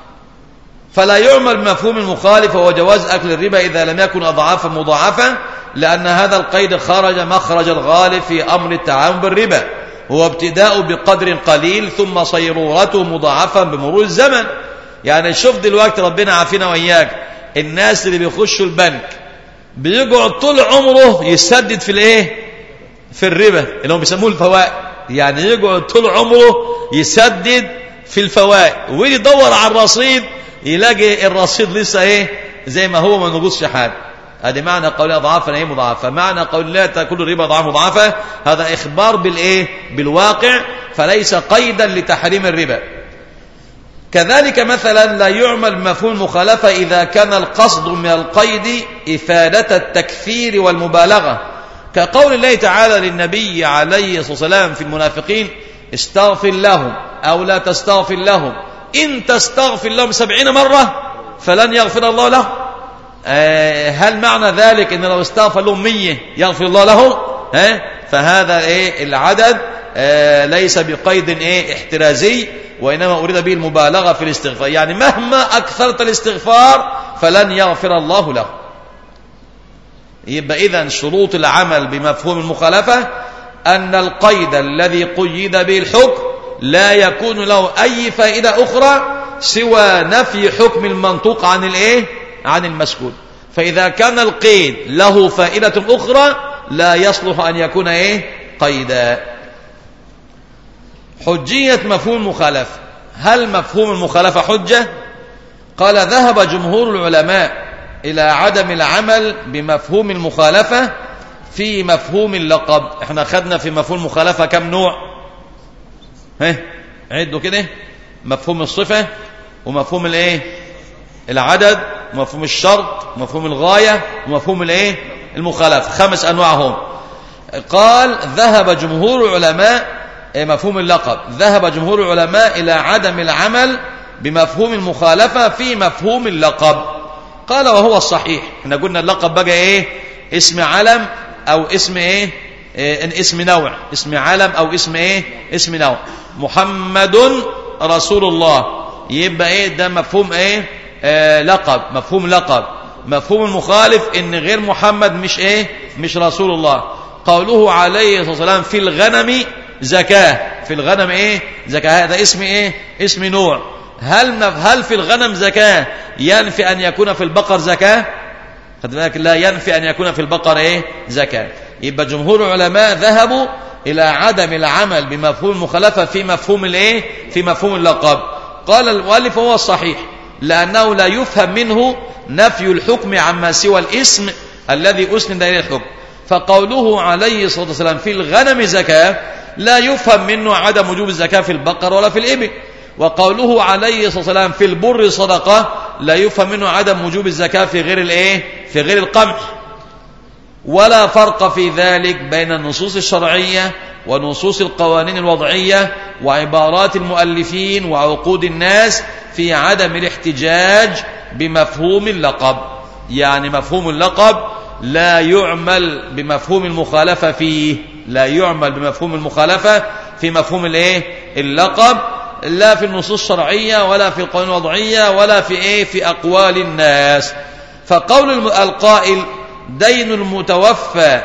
فلا يعمل بمفهوم المخالف وهو جواز أكل الربا إذا لم يكن أضعافا مضاعفة لأن هذا القيد خرج مخرج الغالب في أمر التعامل بالربا هو ابتداء بقدر قليل ثم صيرورته مضاعفا بمرور الزمن يعني شوف دلوقتي ربنا عافينا وإياك الناس اللي بيخشوا البنك بيقعد طول عمره يسدد في الايه في الربا اللي هم بيسموه الفوائد يعني يقعد طول عمره يسدد في الفوائد ويجي يدور على الرصيد يلاقي الرصيد لسه ايه زي ما هو ما نقصش حاجه هذا معنى قول اضعافا ايه مضاعفه معنى قول لا تاكل الربا اضعاف مضاعفه هذا اخبار بالايه بالواقع فليس قيدا لتحريم الربا كذلك مثلا لا يعمل بمفهوم المخالفه اذا كان القصد من القيد افاده التكثير والمبالغه كقول الله تعالى للنبي عليه الصلاه والسلام في المنافقين استغفر لهم او لا تستغفر لهم إن تستغفر لهم سبعين مرة فلن يغفر الله لهم آه هل معنى ذلك أن لو استغفر لهم مية يغفر الله لهم آه فهذا إيه العدد آه ليس بقيد إيه احترازي وإنما أريد به المبالغة في الاستغفار يعني مهما أكثرت الاستغفار فلن يغفر الله له يبقى إذن شروط العمل بمفهوم المخالفة أن القيد الذي قيد به الحكم لا يكون له أي فائدة أخرى سوى نفي حكم المنطوق عن الإيه؟ عن المسكوت فإذا كان القيد له فائدة أخرى لا يصلح أن يكون إيه؟ قيدا حجية مفهوم المخالفة هل مفهوم المخالفة حجة؟ قال ذهب جمهور العلماء إلى عدم العمل بمفهوم المخالفة في مفهوم اللقب احنا خدنا في مفهوم المخالفة كم نوع ها عدوا كده مفهوم الصفة ومفهوم الايه العدد ومفهوم الشرط ومفهوم الغاية ومفهوم الايه المخالفة خمس أنواع هم قال ذهب جمهور العلماء مفهوم اللقب ذهب جمهور العلماء إلى عدم العمل بمفهوم المخالفة في مفهوم اللقب قال وهو الصحيح احنا قلنا اللقب بقى ايه اسم علم او اسم ايه, إيه اسم نوع اسم علم او اسم ايه اسم نوع محمد رسول الله يبقى ايه ده مفهوم ايه آه لقب مفهوم لقب مفهوم المخالف ان غير محمد مش ايه مش رسول الله قوله عليه الصلاة والسلام في الغنم زكاة في الغنم ايه زكاة هذا اسم ايه اسم نوع هل هل في الغنم زكاة ينفي أن يكون في البقر زكاة خد بالك لا ينفي أن يكون في البقر إيه زكاة يبقى جمهور العلماء ذهبوا إلى عدم العمل بمفهوم المخالفة في مفهوم الإيه في مفهوم اللقب قال المؤلف هو الصحيح لأنه لا يفهم منه نفي الحكم عما سوى الاسم الذي أسند إليه الحكم فقوله عليه الصلاة والسلام في الغنم زكاة لا يفهم منه عدم وجوب الزكاة في البقر ولا في الإبل وقوله عليه الصلاة والسلام في البر صدقة لا يفهم منه عدم وجوب الزكاة في غير الايه في غير القمح ولا فرق في ذلك بين النصوص الشرعية ونصوص القوانين الوضعية وعبارات المؤلفين وعقود الناس في عدم الاحتجاج بمفهوم اللقب يعني مفهوم اللقب لا يعمل بمفهوم المخالفة فيه لا يعمل بمفهوم المخالفة في مفهوم الايه اللقب لا في النصوص الشرعية ولا في القوانين الوضعية ولا في ايه في أقوال الناس فقول القائل دين المتوفى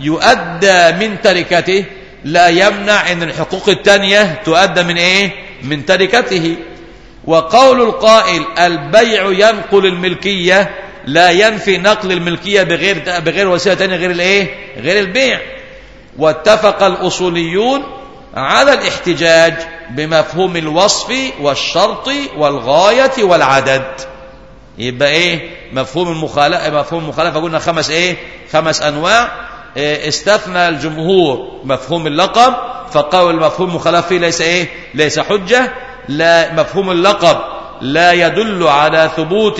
يؤدى من تركته لا يمنع ان الحقوق التانية تؤدى من ايه من تركته وقول القائل البيع ينقل الملكية لا ينفي نقل الملكية بغير بغير وسيلة تانية غير الايه غير البيع واتفق الأصوليون على الاحتجاج بمفهوم الوصف والشرط والغاية والعدد يبقى ايه مفهوم المخالفة مفهوم المخالفة قلنا خمس ايه خمس انواع إيه استثنى الجمهور مفهوم اللقب فقول مفهوم المخالفة فيه ليس ايه ليس حجة لا مفهوم اللقب لا يدل على ثبوت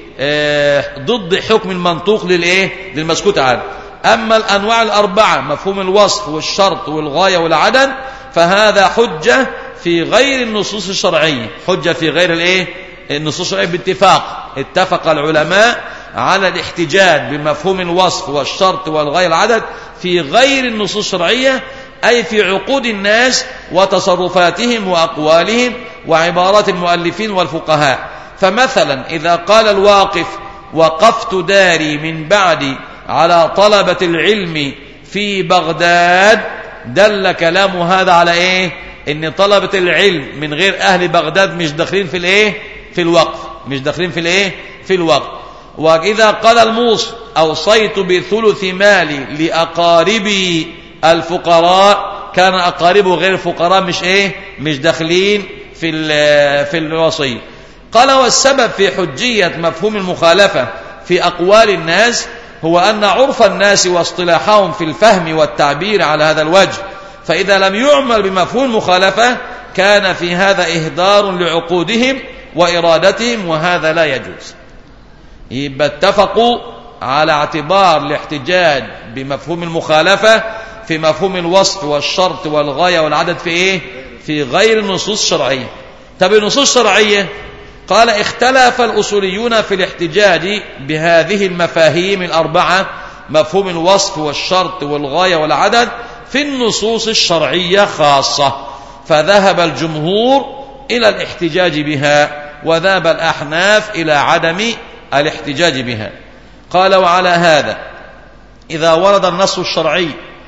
إيه ضد حكم المنطوق للايه للمسكوت عنه اما الانواع الاربعه مفهوم الوصف والشرط والغايه والعدد فهذا حجه في غير النصوص الشرعية حجة في غير الايه النصوص الشرعية باتفاق اتفق العلماء على الاحتجاج بمفهوم الوصف والشرط والغاية العدد في غير النصوص الشرعية أي في عقود الناس وتصرفاتهم وأقوالهم وعبارات المؤلفين والفقهاء فمثلا إذا قال الواقف وقفت داري من بعدي على طلبة العلم في بغداد دل كلام هذا على ايه ان طلبة العلم من غير اهل بغداد مش داخلين في الايه في الوقف مش داخلين في الايه في الوقف واذا قال الموص اوصيت بثلث مالي لاقاربي الفقراء كان اقاربه غير الفقراء مش ايه مش داخلين في في الوصيه قال والسبب في حجيه مفهوم المخالفه في اقوال الناس هو ان عرف الناس واصطلاحهم في الفهم والتعبير على هذا الوجه فإذا لم يعمل بمفهوم المخالفة كان في هذا إهدار لعقودهم وإرادتهم وهذا لا يجوز يبقى اتفقوا على اعتبار الاحتجاج بمفهوم المخالفة في مفهوم الوصف والشرط والغاية والعدد في ايه في غير النصوص الشرعية طب النصوص الشرعية قال اختلف الأصوليون في الاحتجاج بهذه المفاهيم الأربعة مفهوم الوصف والشرط والغاية والعدد في النصوص الشرعية خاصة فذهب الجمهور إلى الاحتجاج بها وذهب الأحناف إلى عدم الاحتجاج بها قال وعلى هذا إذا ورد النص الشرعي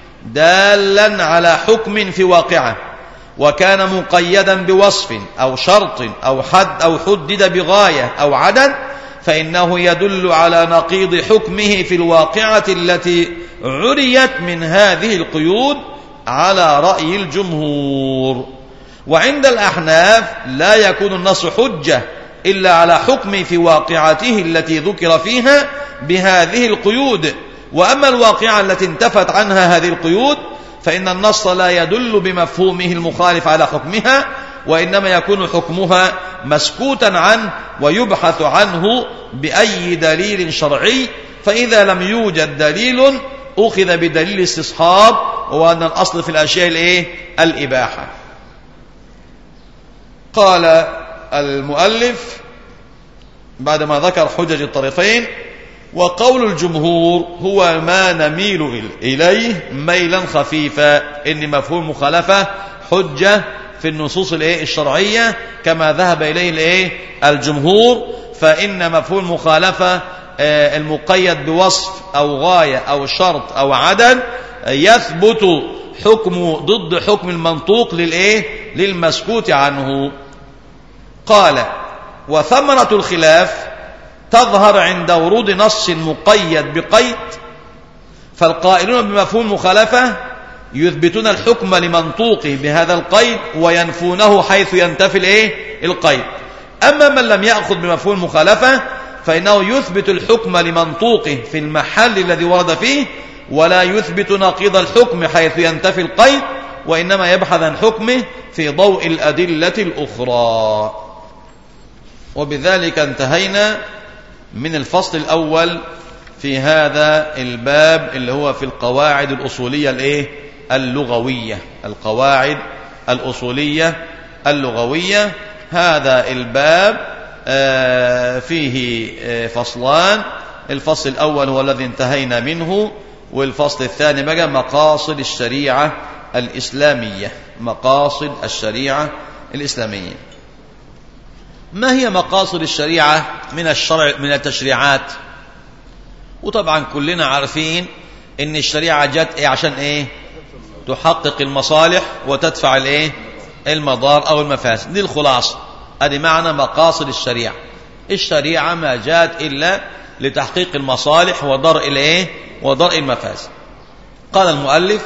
دالا على حكم في واقعه وكان مقيدا بوصف أو شرط أو حد أو حدد بغاية أو عدد فإنه يدل على نقيض حكمه في الواقعة التي عريت من هذه القيود على رأي الجمهور وعند الأحناف لا يكون النص حجة إلا على حكم في واقعته التي ذكر فيها بهذه القيود وأما الواقعة التي انتفت عنها هذه القيود فإن النص لا يدل بمفهومه المخالف على حكمها وإنما يكون حكمها مسكوتا عنه ويبحث عنه بأي دليل شرعي فإذا لم يوجد دليل أخذ بدليل استصحاب وأن الأصل في الأشياء الإيه؟ الإباحة قال المؤلف بعدما ذكر حجج الطرفين وقول الجمهور هو ما نميل إليه ميلا خفيفا إن مفهوم مخالفة حجة في النصوص الايه الشرعية كما ذهب إليه الايه الجمهور فإن مفهوم المخالفة المقيد بوصف أو غاية أو شرط أو عدد يثبت حكم ضد حكم المنطوق للايه للمسكوت عنه قال وثمرة الخلاف تظهر عند ورود نص مقيد بقيد فالقائلون بمفهوم مخالفة يثبتون الحكم لمنطوقه بهذا القيد وينفونه حيث ينتفي الايه القيد اما من لم ياخذ بمفهوم المخالفه فانه يثبت الحكم لمنطوقه في المحل الذي ورد فيه ولا يثبت نقيض الحكم حيث ينتفي القيد وانما يبحث عن حكمه في ضوء الادله الاخرى وبذلك انتهينا من الفصل الاول في هذا الباب اللي هو في القواعد الاصوليه الايه اللغوية القواعد الأصولية اللغوية هذا الباب فيه فصلان الفصل الأول هو الذي انتهينا منه والفصل الثاني بقى مقاصد الشريعة الإسلامية مقاصد الشريعة الإسلامية ما هي مقاصد الشريعة من الشرع من التشريعات وطبعا كلنا عارفين ان الشريعة جت ايه عشان ايه تحقق المصالح وتدفع الايه المضار او المفاسد دي الخلاصه ادي معنى مقاصد الشريعه الشريعه ما جاءت الا لتحقيق المصالح ودرء الايه ودرء المفاسد قال المؤلف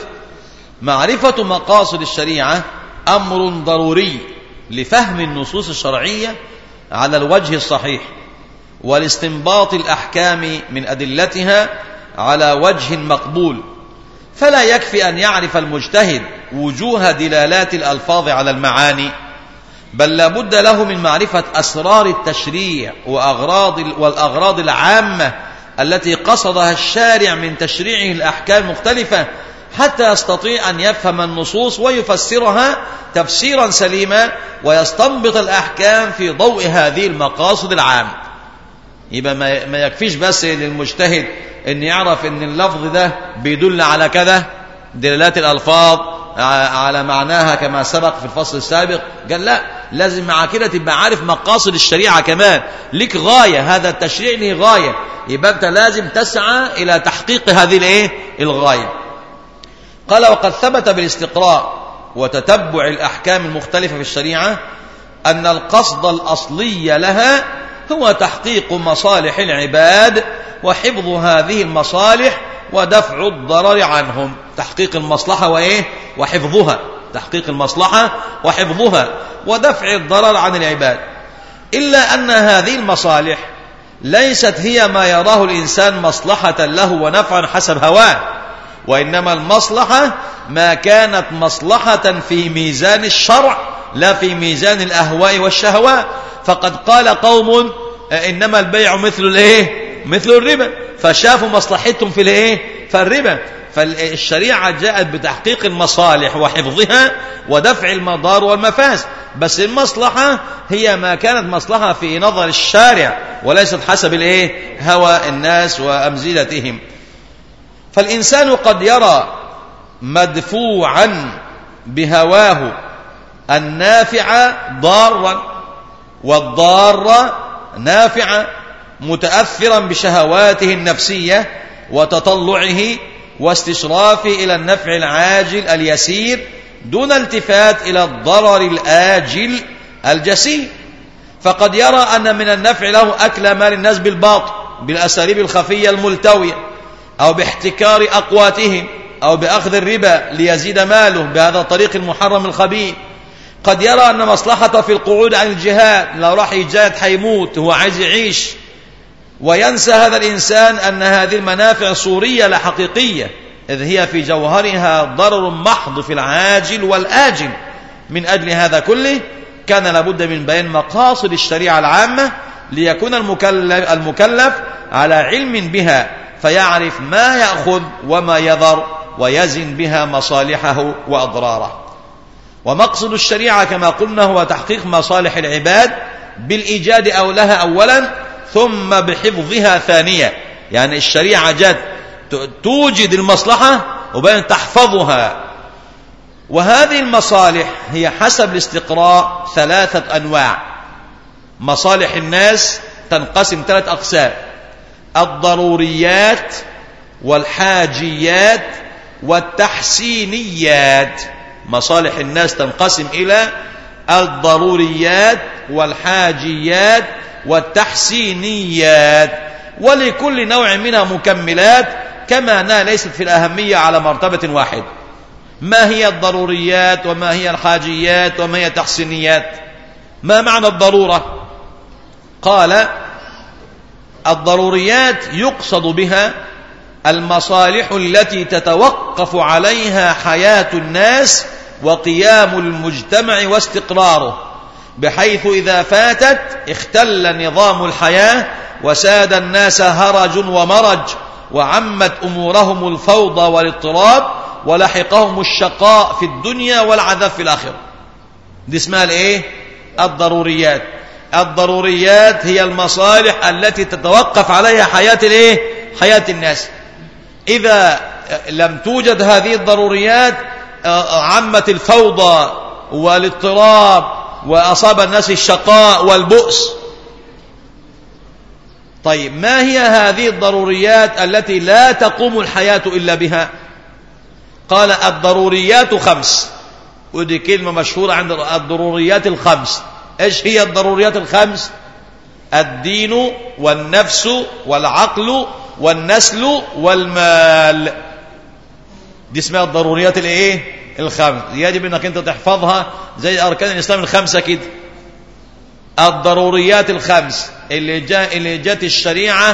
معرفه مقاصد الشريعه امر ضروري لفهم النصوص الشرعيه على الوجه الصحيح والاستنباط الاحكام من ادلتها على وجه مقبول فلا يكفي أن يعرف المجتهد وجوه دلالات الألفاظ على المعاني بل لا بد له من معرفة أسرار التشريع وأغراض والأغراض العامة التي قصدها الشارع من تشريعه الأحكام المختلفة حتى يستطيع أن يفهم النصوص ويفسرها تفسيرا سليما ويستنبط الأحكام في ضوء هذه المقاصد العامة يبقى ما يكفيش بس للمجتهد ان يعرف ان اللفظ ده بيدل على كذا دلالات الالفاظ على معناها كما سبق في الفصل السابق قال لا لازم مع كده تبقى عارف مقاصد الشريعه كمان لك غايه هذا التشريع له غايه يبقى انت لازم تسعى الى تحقيق هذه الايه الغايه قال وقد ثبت بالاستقراء وتتبع الاحكام المختلفه في الشريعه ان القصد الاصلي لها هو تحقيق مصالح العباد وحفظ هذه المصالح ودفع الضرر عنهم تحقيق المصلحة وإيه وحفظها تحقيق المصلحة وحفظها ودفع الضرر عن العباد إلا أن هذه المصالح ليست هي ما يراه الإنسان مصلحة له ونفعا حسب هواه وإنما المصلحة ما كانت مصلحة في ميزان الشرع لا في ميزان الأهواء والشهوات فقد قال قوم إنما البيع مثل الإيه مثل الربا فشافوا مصلحتهم في الإيه فالربا فالشريعة جاءت بتحقيق المصالح وحفظها ودفع المضار والمفاسد بس المصلحة هي ما كانت مصلحة في نظر الشارع وليست حسب الايه هوى الناس وأمزلتهم فالإنسان قد يرى مدفوعا بهواه النافع ضارا والضار نافعا متأثرا بشهواته النفسية وتطلعه واستشرافه إلى النفع العاجل اليسير دون التفات إلى الضرر الآجل الجسيم فقد يرى أن من النفع له أكل مال الناس بالباطل بالأساليب الخفية الملتوية أو باحتكار أقواتهم أو بأخذ الربا ليزيد ماله بهذا الطريق المحرم الخبيث قد يرى أن مصلحته في القعود عن الجهاد لو راح يجاهد حيموت هو عايز يعيش وينسى هذا الإنسان أن هذه المنافع صورية لا حقيقية إذ هي في جوهرها ضرر محض في العاجل والآجل من أجل هذا كله كان لابد من بيان مقاصد الشريعة العامة ليكون المكلف, المكلف على علم بها فيعرف ما يأخذ وما يذر ويزن بها مصالحه وأضراره ومقصد الشريعة كما قلنا هو تحقيق مصالح العباد بالإيجاد أو لها أولا ثم بحفظها ثانية يعني الشريعة جد توجد المصلحة وبين تحفظها وهذه المصالح هي حسب الاستقراء ثلاثة أنواع مصالح الناس تنقسم ثلاث أقسام الضروريات والحاجيات والتحسينيات مصالح الناس تنقسم إلى الضروريات والحاجيات والتحسينيات ولكل نوع منها مكملات كما أنها ليست في الأهمية على مرتبة واحد ما هي الضروريات وما هي الحاجيات وما هي التحسينيات ما معنى الضرورة قال الضروريات يقصد بها المصالح التي تتوقف عليها حياة الناس وقيام المجتمع واستقراره بحيث إذا فاتت اختل نظام الحياة وساد الناس هرج ومرج وعمت أمورهم الفوضى والاضطراب ولحقهم الشقاء في الدنيا والعذاب في الآخرة دي اسمها الايه الضروريات الضروريات هي المصالح التي تتوقف عليها حياة الايه حياة الناس إذا لم توجد هذه الضروريات عمت الفوضى والاضطراب وأصاب الناس الشقاء والبؤس طيب ما هي هذه الضروريات التي لا تقوم الحياة إلا بها قال الضروريات خمس ودي كلمة مشهورة عند الضروريات الخمس ايش هي الضروريات الخمس الدين والنفس والعقل والنسل والمال دي اسمها الضروريات الايه الخمس يجب انك انت تحفظها زي اركان الاسلام الخمسه كده الضروريات الخمس اللي جاء اللي جت الشريعه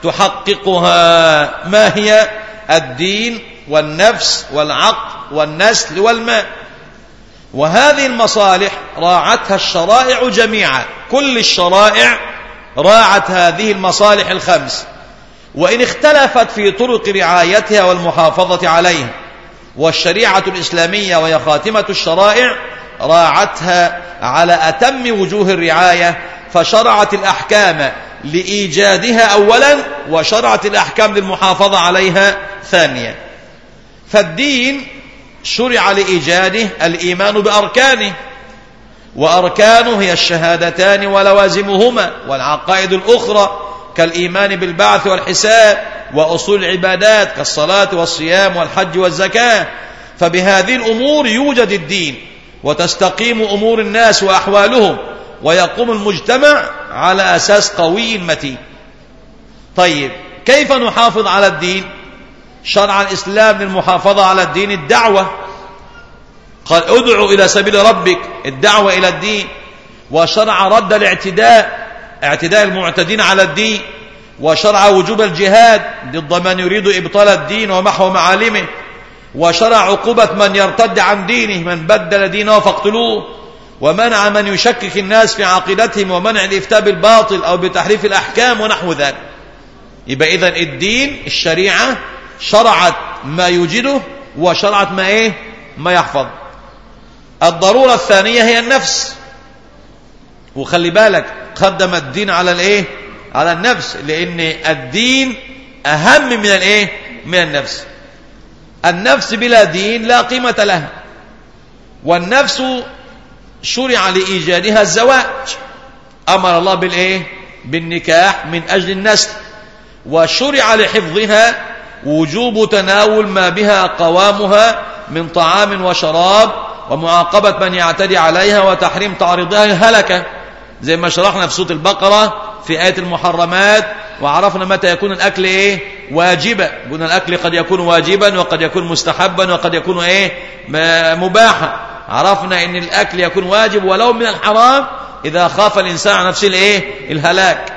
تحققها ما هي الدين والنفس والعقل والنسل والمال وهذه المصالح راعتها الشرائع جميعا كل الشرائع راعت هذه المصالح الخمس وإن اختلفت في طرق رعايتها والمحافظة عليها والشريعة الإسلامية وهي خاتمة الشرائع راعتها على أتم وجوه الرعاية فشرعت الأحكام لإيجادها أولا وشرعت الأحكام للمحافظة عليها ثانيا فالدين شرع لإيجاده الإيمان بأركانه وأركانه هي الشهادتان ولوازمهما والعقائد الأخرى كالإيمان بالبعث والحساب وأصول العبادات كالصلاة والصيام والحج والزكاة فبهذه الأمور يوجد الدين وتستقيم أمور الناس وأحوالهم ويقوم المجتمع على أساس قوي متين طيب كيف نحافظ على الدين شرع الإسلام للمحافظة على الدين الدعوة قال ادعو إلى سبيل ربك الدعوة إلى الدين وشرع رد الاعتداء اعتداء المعتدين على الدين وشرع وجوب الجهاد ضد من يريد إبطال الدين ومحو معالمه وشرع عقوبة من يرتد عن دينه من بدل دينه فاقتلوه ومنع من يشكك الناس في عقيدتهم ومنع الإفتاء بالباطل أو بتحريف الأحكام ونحو ذلك يبقى إذن الدين الشريعة شرعت ما يوجده وشرعت ما إيه ما يحفظ الضرورة الثانية هي النفس وخلي بالك قدم الدين على الايه على النفس لان الدين اهم من الايه من النفس النفس بلا دين لا قيمة لها والنفس شرع لإيجادها الزواج أمر الله بالإيه بالنكاح من أجل النسل وشرع لحفظها وجوب تناول ما بها قوامها من طعام وشراب ومعاقبة من يعتدي عليها وتحريم تعريضها الهلكة زي ما شرحنا في سورة البقرة في آية المحرمات وعرفنا متى يكون الأكل إيه واجبا قلنا الأكل قد يكون واجبا وقد يكون مستحبا وقد يكون إيه مباحا عرفنا ان الأكل يكون واجب ولو من الحرام إذا خاف الإنسان عن نفسه الإيه الهلاك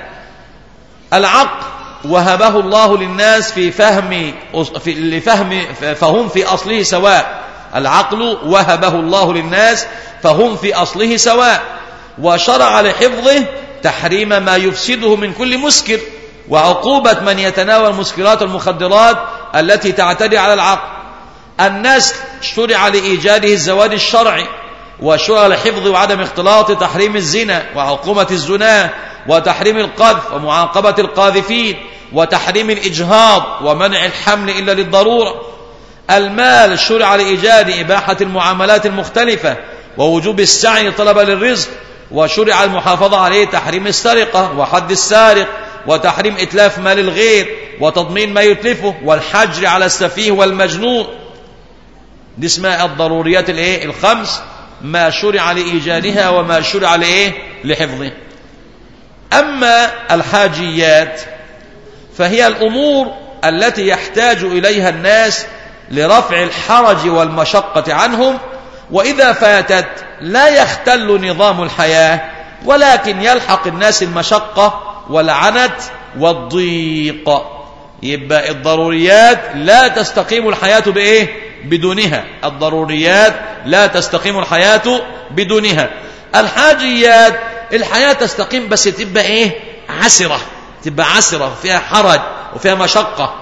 العقل وهبه الله للناس في فهم في لفهم فهم في أصله سواء العقل وهبه الله للناس فهم في أصله سواء وشرع لحفظه تحريم ما يفسده من كل مسكر وعقوبة من يتناول المسكرات والمخدرات التي تعتدي على العقل النسل شرع لإيجاده الزواج الشرعي وشرع لحفظ وعدم اختلاط تحريم الزنا وعقوبة الزنا وتحريم القذف ومعاقبة القاذفين وتحريم الإجهاض ومنع الحمل إلا للضرورة المال شرع لإيجاد إباحة المعاملات المختلفة ووجوب السعي طلبا للرزق وشرع المحافظة عليه تحريم السرقة وحد السارق وتحريم إتلاف مال الغير وتضمين ما يتلفه والحجر على السفيه والمجنون دي اسمها الضروريات الايه الخمس ما شرع لإيجادها وما شرع لإيه لحفظه أما الحاجيات فهي الأمور التي يحتاج إليها الناس لرفع الحرج والمشقة عنهم وإذا فاتت لا يختل نظام الحياة ولكن يلحق الناس المشقة والعنت والضيق يبقى الضروريات لا تستقيم الحياة بإيه بدونها الضروريات لا تستقيم الحياة بدونها الحاجيات الحياة تستقيم بس تبقى إيه عسرة تبقى عسرة فيها حرج وفيها مشقة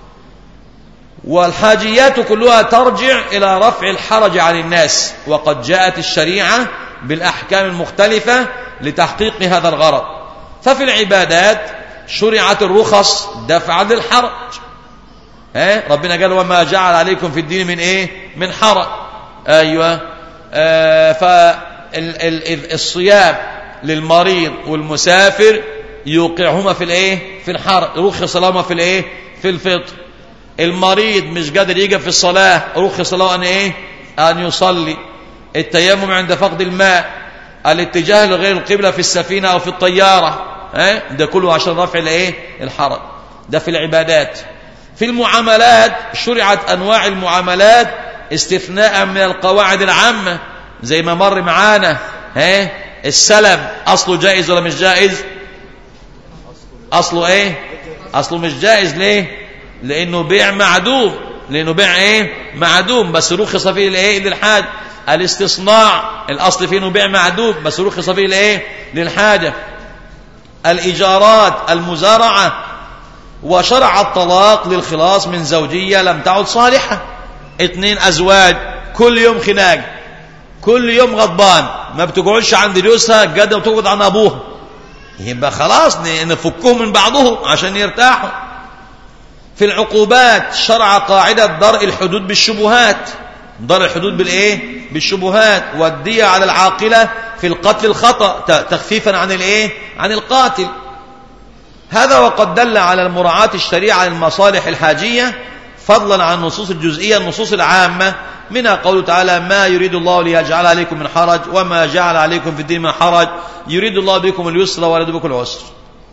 والحاجيات كلها ترجع إلى رفع الحرج عن الناس وقد جاءت الشريعة بالأحكام المختلفة لتحقيق هذا الغرض ففي العبادات شرعت الرخص دفعا للحرج ها ربنا قال وما جعل عليكم في الدين من ايه من حرج ايوه آه فالصيام للمريض والمسافر يوقعهما في الايه في الحرج رخص لهما في الايه في الفطر المريض مش قادر يجي في الصلاه رخص له ان ايه ان يصلي التيمم عند فقد الماء الاتجاه لغير القبلة في السفينة أو في الطيارة اه؟ ده كله عشان رفع الايه الحرج ده في العبادات في المعاملات شرعت أنواع المعاملات استثناء من القواعد العامة زي ما مر معانا ها السلم أصله جائز ولا مش جائز أصله إيه أصله مش جائز ليه لأنه بيع معدوم لأنه بيع إيه معدوم بس رخص فيه الإيه للحاج الاستصناع الأصل فيه إنه بيع معدوم بس رخص فيه الإيه للحاجة الإيجارات المزارعة وشرع الطلاق للخلاص من زوجية لم تعد صالحة اتنين أزواج كل يوم خناق كل يوم غضبان ما بتقعدش عند جوزها قد بتقعد عن أبوها يبقى خلاص نفكهم من بعضهم عشان يرتاحوا في العقوبات شرع قاعدة درء الحدود بالشبهات درء الحدود بالإيه بالشبهات والدية على العاقلة في القتل الخطأ تخفيفا عن الإيه عن القاتل هذا وقد دل على المراعاة الشريعة للمصالح الحاجية فضلا عن النصوص الجزئية النصوص العامة منها قوله تعالى ما يريد الله ليجعل عليكم من حرج وما جعل عليكم في الدين من حرج يريد الله بكم اليسر ولا بكم العسر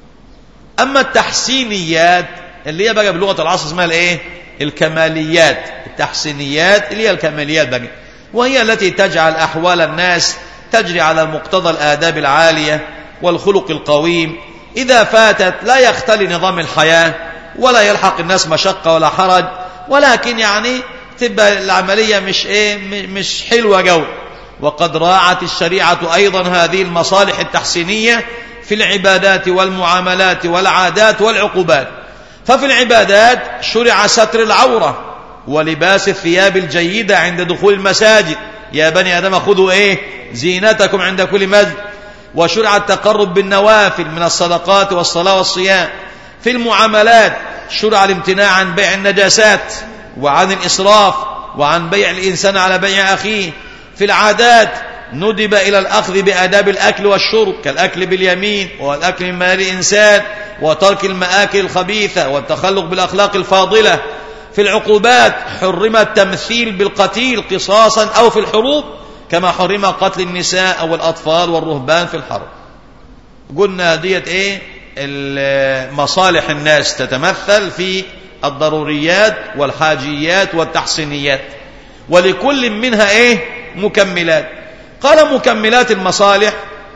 أما التحسينيات اللي هي بقى بلغة العصر اسمها الايه الكماليات التحسينيات اللي هي الكماليات بقى وهي التي تجعل أحوال الناس تجري على مقتضى الآداب العالية والخلق القويم إذا فاتت لا يختلي نظام الحياة ولا يلحق الناس مشقة ولا حرج ولكن يعني تبقى العملية مش إيه مش حلوة جو وقد راعت الشريعة أيضا هذه المصالح التحسينية في العبادات والمعاملات والعادات والعقوبات ففي العبادات شرع ستر العورة ولباس الثياب الجيدة عند دخول المساجد يا بني آدم خذوا إيه زينتكم عند كل مسجد وشرع التقرب بالنوافل من الصدقات والصلاة والصيام في المعاملات شرع الامتناع عن بيع النجاسات وعن الإسراف وعن بيع الإنسان على بيع أخيه في العادات ندب إلى الأخذ بآداب الأكل والشرب كالأكل باليمين والأكل من مال الإنسان وترك المآكل الخبيثة والتخلق بالأخلاق الفاضلة في العقوبات حرم التمثيل بالقتيل قصاصا أو في الحروب كما حرم قتل النساء أو الأطفال والرهبان في الحرب قلنا ديت إيه مصالح الناس تتمثل في الضروريات والحاجيات والتحسينيات ولكل منها إيه مكملات قال مكملات المصالح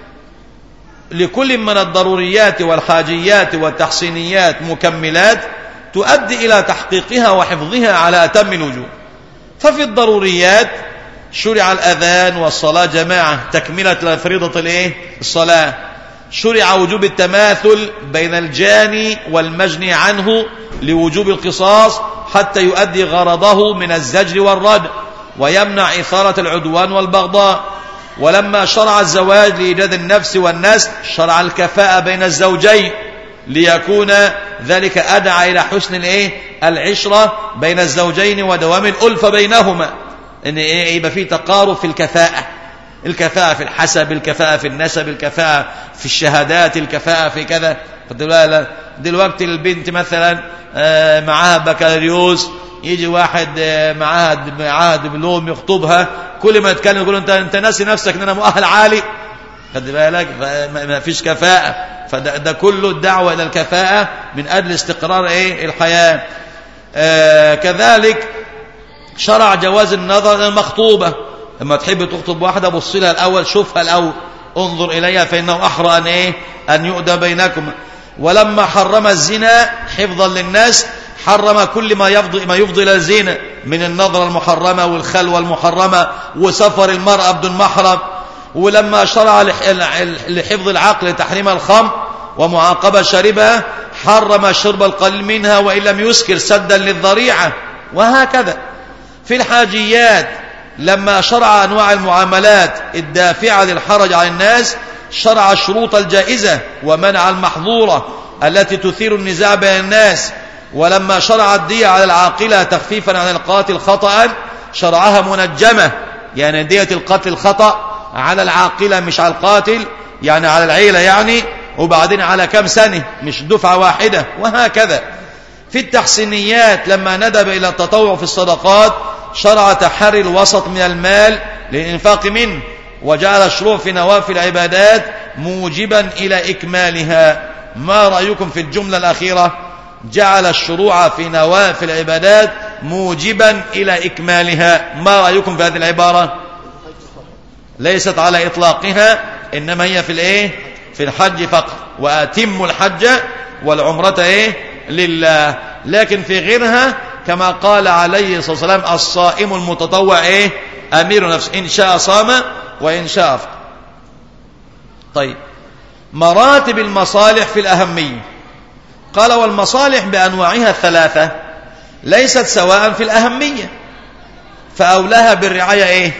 لكل من الضروريات والحاجيات والتحسينيات مكملات تؤدي إلى تحقيقها وحفظها على أتم الوجوه ففي الضروريات شرع الأذان والصلاة جماعة تكملة لفريضة الإيه؟ الصلاة شرع وجوب التماثل بين الجاني والمجني عنه لوجوب القصاص حتى يؤدي غرضه من الزجر والرد ويمنع إثارة العدوان والبغضاء ولما شرع الزواج لإيجاد النفس والنسل شرع الكفاءة بين الزوجين ليكون ذلك أدعى إلى حسن الإيه؟ العشرة بين الزوجين ودوام الألفة بينهما إن إيه يبقى فيه تقارب في الكفاءة الكفاءة في الحسب الكفاءة في النسب الكفاءة في الشهادات الكفاءة في كذا دلوقتي البنت مثلا معاها بكالوريوس يجي واحد معاها معاها دبلوم يخطبها كل ما يتكلم يقول انت انت ناسي نفسك ان انا مؤهل عالي خد بالك ما فيش كفاءة فده ده كله الدعوة إلى الكفاءة من أجل استقرار إيه الحياة آه كذلك شرع جواز النظر إلى المخطوبة لما تحب تخطب واحدة بص لها الأول شوفها الأول انظر إليها فإنه أحرى أن إيه أن يؤدى بينكم ولما حرم الزنا حفظا للناس حرم كل ما يفضي ما يفضي الى الزنا من النظره المحرمه والخلوه المحرمه وسفر المراه بدون محرم ولما شرع لحفظ العقل تحريم الخمر ومعاقبه شاربها حرم شرب القليل منها وان لم يسكر سدا للذريعه وهكذا في الحاجيات لما شرع انواع المعاملات الدافعه للحرج على الناس شرع الشروط الجائزه ومنع المحظوره التي تثير النزاع بين الناس ولما شرع الدية على العاقلة تخفيفا عن القاتل خطأ شرعها منجمة يعني دية القتل خطأ على العاقلة مش على القاتل يعني على العيلة يعني وبعدين على كم سنة مش دفعة واحدة وهكذا في التحسينيات لما ندب إلى التطوع في الصدقات شرع تحري الوسط من المال للإنفاق منه وجعل الشروع في نوافل العبادات موجبا إلى إكمالها ما رأيكم في الجملة الأخيرة جعل الشروع في نوافل العبادات موجبا إلى إكمالها ما رأيكم في هذه العبارة ليست على إطلاقها إنما هي في الإيه في الحج فقط وأتم الحج والعمرة إيه لله لكن في غيرها كما قال عليه الصلاة والسلام الصائم المتطوع إيه أمير نفسه إن شاء صام وإن شاء أفطر طيب مراتب المصالح في الأهمية قال والمصالح بأنواعها الثلاثة ليست سواء في الأهمية فأولاها بالرعاية إيه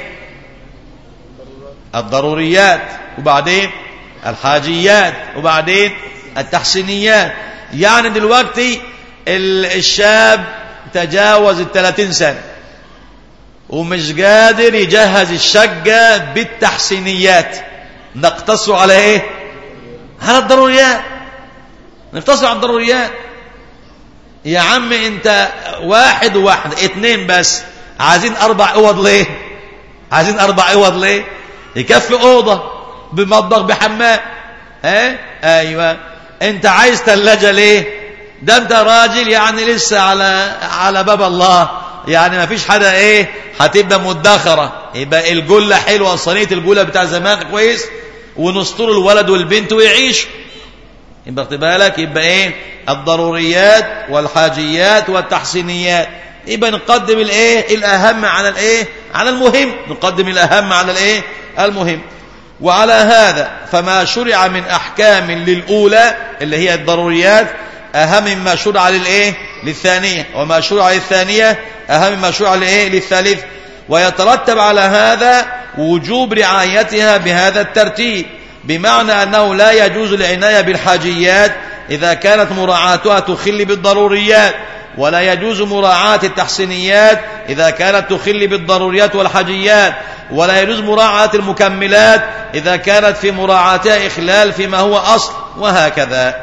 الضروريات وبعدين الحاجيات وبعدين التحسينيات يعني دلوقتي الشاب تجاوز الثلاثين سنة ومش قادر يجهز الشقة بالتحسينيات نقتصر على ايه على الضروريات نقتصر على الضروريات يا عم انت واحد وواحد اتنين بس عايزين اربع اوض ليه عايزين اربع اوض ليه يكفي اوضه بمطبخ بحمام ها ايوه انت عايز ثلاجه ليه ده انت راجل يعني لسه على على باب الله يعني ما فيش حدا ايه هتبقى مدخره يبقى الجله حلوه صينيه الجله بتاع زمان كويس ونستر الولد والبنت ويعيشوا يبقى خد بالك يبقى ايه الضروريات والحاجيات والتحسينيات يبقى نقدم الايه الاهم على الايه على المهم نقدم الاهم على الايه المهم وعلى هذا فما شرع من احكام للاولى اللي هي الضروريات اهم مما شرع للايه للثانيه وما شرع للثانيه اهم مما شرع للايه للثالث ويترتب على هذا وجوب رعايتها بهذا الترتيب بمعنى أنه لا يجوز العناية بالحاجيات إذا كانت مراعاتها تخل بالضروريات ولا يجوز مراعاة التحسينيات إذا كانت تخل بالضروريات والحاجيات ولا يجوز مراعاة المكملات إذا كانت في مراعاتها إخلال فيما هو أصل وهكذا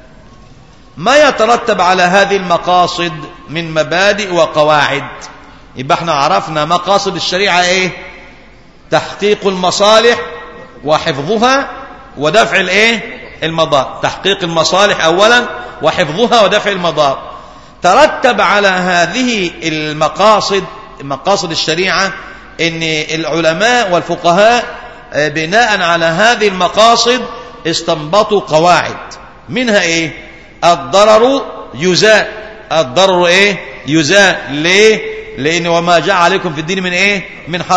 ما يترتب على هذه المقاصد من مبادئ وقواعد يبقى احنا عرفنا مقاصد الشريعة ايه تحقيق المصالح وحفظها ودفع الايه المضار تحقيق المصالح اولا وحفظها ودفع المضار ترتب على هذه المقاصد مقاصد الشريعه ان العلماء والفقهاء بناء على هذه المقاصد استنبطوا قواعد منها ايه الضرر يزال الضرر ايه يزال ليه لان وما جاء عليكم في الدين من ايه من حرب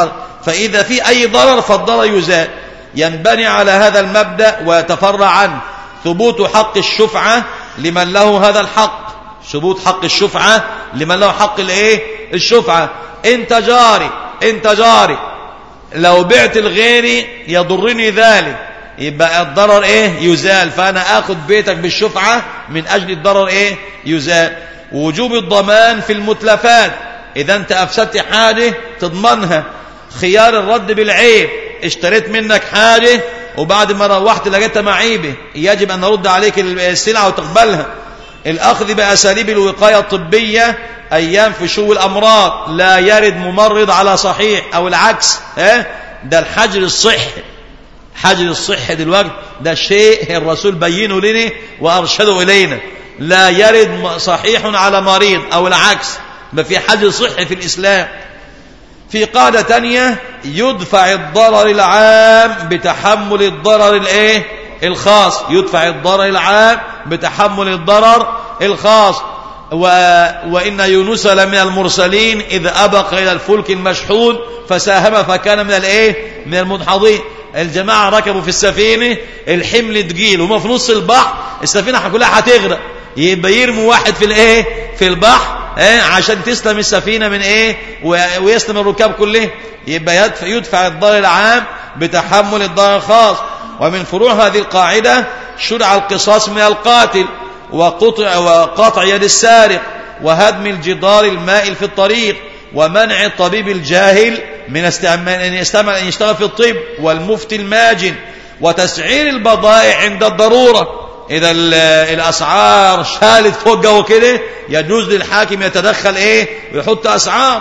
فإذا في أي ضرر فالضرر يزال ينبني على هذا المبدأ ويتفرع عنه ثبوت حق الشفعة لمن له هذا الحق ثبوت حق الشفعة لمن له حق الايه الشفعة انت جاري انت جاري لو بعت الغيري يضرني ذلك يبقى الضرر ايه يزال فانا اخذ بيتك بالشفعة من اجل الضرر ايه يزال وجوب الضمان في المتلفات اذا انت افسدت حاجة تضمنها خيار الرد بالعيب اشتريت منك حاجة وبعد ما روحت لقيتها معيبة يجب ان نرد عليك السلعة وتقبلها الاخذ باساليب الوقاية الطبية ايام في شو الامراض لا يرد ممرض على صحيح او العكس ها ده الحجر الصحي حجر الصحي دلوقتي ده شيء الرسول بينه لنا وارشده الينا لا يرد صحيح على مريض او العكس ما في حجر صحي في الاسلام في قاعدة تانية يدفع الضرر العام بتحمل الضرر الايه الخاص يدفع الضرر العام بتحمل الضرر الخاص و... وإن يونس لمن المرسلين إذ أبق إلى الفلك المشحون فساهم فكان من الإيه من المدحضين الجماعة ركبوا في السفينة الحمل تقيل وما في نص البحر السفينة كلها هتغرق يبقى يرموا واحد في الإيه في البحر إيه عشان تسلم السفينة من إيه ويسلم الركاب كله يبقى يدفع, يدفع الضرر العام بتحمل الضرر الخاص ومن فروع هذه القاعدة شرع القصاص من القاتل وقطع, وقطع يد السارق وهدم الجدار المائل في الطريق ومنع الطبيب الجاهل من أن يستعمل أن يشتغل في الطب والمفتي الماجن وتسعير البضائع عند الضرورة إذا الأسعار شالت فوق جو كده يجوز للحاكم يتدخل إيه ويحط أسعار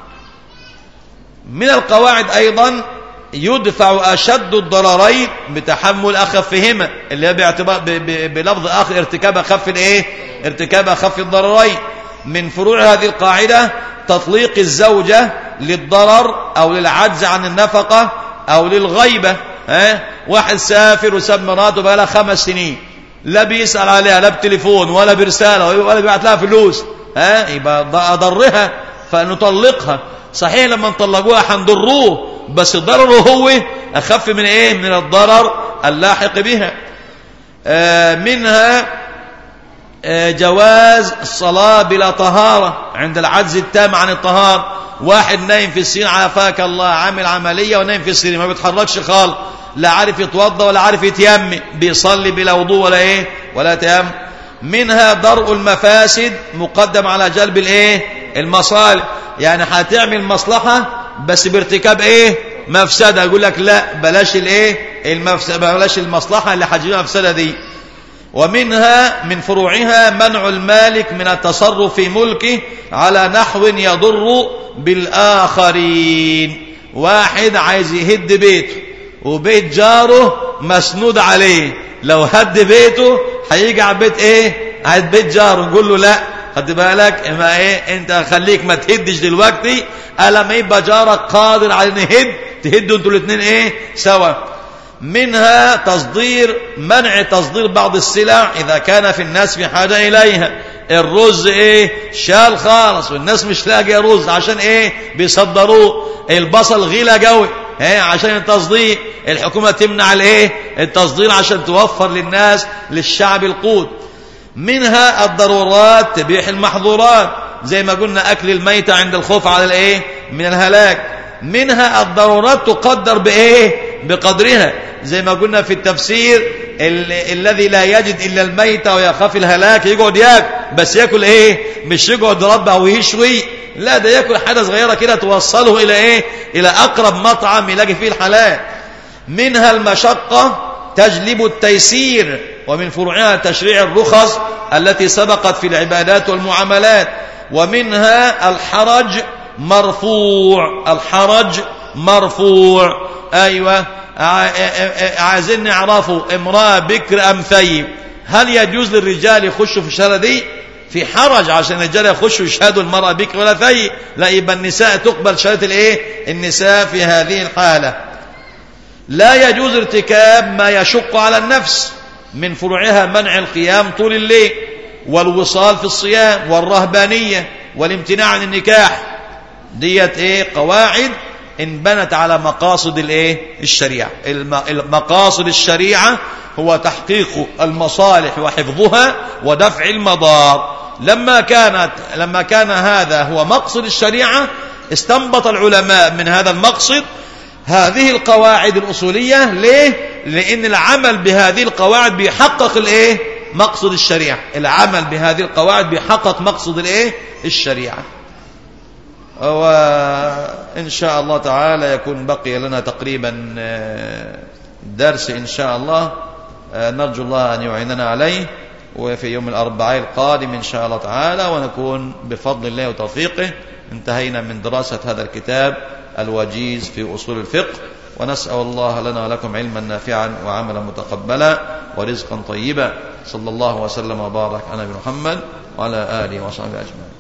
من القواعد أيضا يدفع أشد الضررين بتحمل أخفهما اللي هي باعتبار بلفظ آخر ارتكاب أخف الإيه ارتكاب أخف الضررين من فروع هذه القاعدة تطليق الزوجة للضرر أو للعجز عن النفقة أو للغيبة ها؟ واحد سافر وساب مراته بقى لها خمس سنين لا بيسأل عليها لا بتليفون ولا برسالة ولا بيبعت لها فلوس ها يبقى أضرها فنطلقها صحيح لما نطلقوها حنضروه بس ضرره هو أخف من إيه من الضرر اللاحق بها آه منها آه جواز الصلاة بلا طهارة عند العجز التام عن الطهارة واحد نايم في السين عافاك الله عامل عملية ونايم في السين ما بيتحركش خالص لا عارف يتوضى ولا عارف يتيمم بيصلي بلا وضوء ولا ايه ولا تيمم منها درء المفاسد مقدم على جلب الايه المصالح يعني هتعمل مصلحة بس بارتكاب ايه مفسدة يقول لك لا بلاش الايه المفسدة بلاش المصلحة اللي هتجيب مفسدة دي ومنها من فروعها منع المالك من التصرف في ملكه على نحو يضر بالآخرين واحد عايز يهد بيته وبيت جاره مسنود عليه لو هد بيته هيجي على بيت ايه على بيت جاره نقول له لا خد بالك ما ايه انت خليك ما تهدش دلوقتي الا ما يبقى جارك قادر على ان يهد تهدوا انتوا الاثنين ايه سوا منها تصدير منع تصدير بعض السلع اذا كان في الناس في حاجه اليها الرز ايه شال خالص والناس مش لاقيه رز عشان ايه بيصدروه البصل غلى قوي ايه عشان التصدير الحكومه تمنع الايه التصدير عشان توفر للناس للشعب القوت منها الضرورات تبيح المحظورات زي ما قلنا اكل الميتة عند الخوف على الايه من الهلاك منها الضرورات تقدر بايه بقدرها زي ما قلنا في التفسير ال الذي لا يجد الا الميتة ويخاف الهلاك يقعد ياكل بس ياكل ايه مش يقعد ربع ويشوي لا ده ياكل حاجه صغيره كده توصله الى ايه الى اقرب مطعم يلاقي فيه الحلال منها المشقه تجلب التيسير ومن فروعها تشريع الرخص التي سبقت في العبادات والمعاملات ومنها الحرج مرفوع الحرج مرفوع أيوة عايزين نعرفوا امرأة بكر أم ثيب هل يجوز للرجال يخشوا في الشهادة دي في حرج عشان الرجال يخشوا يشهدوا المرأة بكر ولا ثيب لا يبقى النساء تقبل شهادة الايه النساء في هذه الحالة لا يجوز ارتكاب ما يشق على النفس من فروعها منع القيام طول الليل والوصال في الصيام والرهبانية والامتناع عن النكاح ديت ايه قواعد إن بنت على مقاصد الإيه الشريعة مقاصد الشريعة هو تحقيق المصالح وحفظها ودفع المضار لما كانت لما كان هذا هو مقصد الشريعة استنبط العلماء من هذا المقصد هذه القواعد الأصولية ليه؟ لأن العمل بهذه القواعد بيحقق الإيه؟ مقصد الشريعة العمل بهذه القواعد بيحقق مقصد الإيه؟ الشريعة وإن شاء الله تعالى يكون بقي لنا تقريبا درس إن شاء الله نرجو الله أن يعيننا عليه وفي يوم الأربعاء القادم إن شاء الله تعالى ونكون بفضل الله وتوفيقه انتهينا من دراسة هذا الكتاب الوجيز في أصول الفقه ونسأل الله لنا ولكم علما نافعا وعملا متقبلا ورزقا طيبا صلى الله وسلم وبارك على نبينا محمد وعلى آله وصحبه أجمعين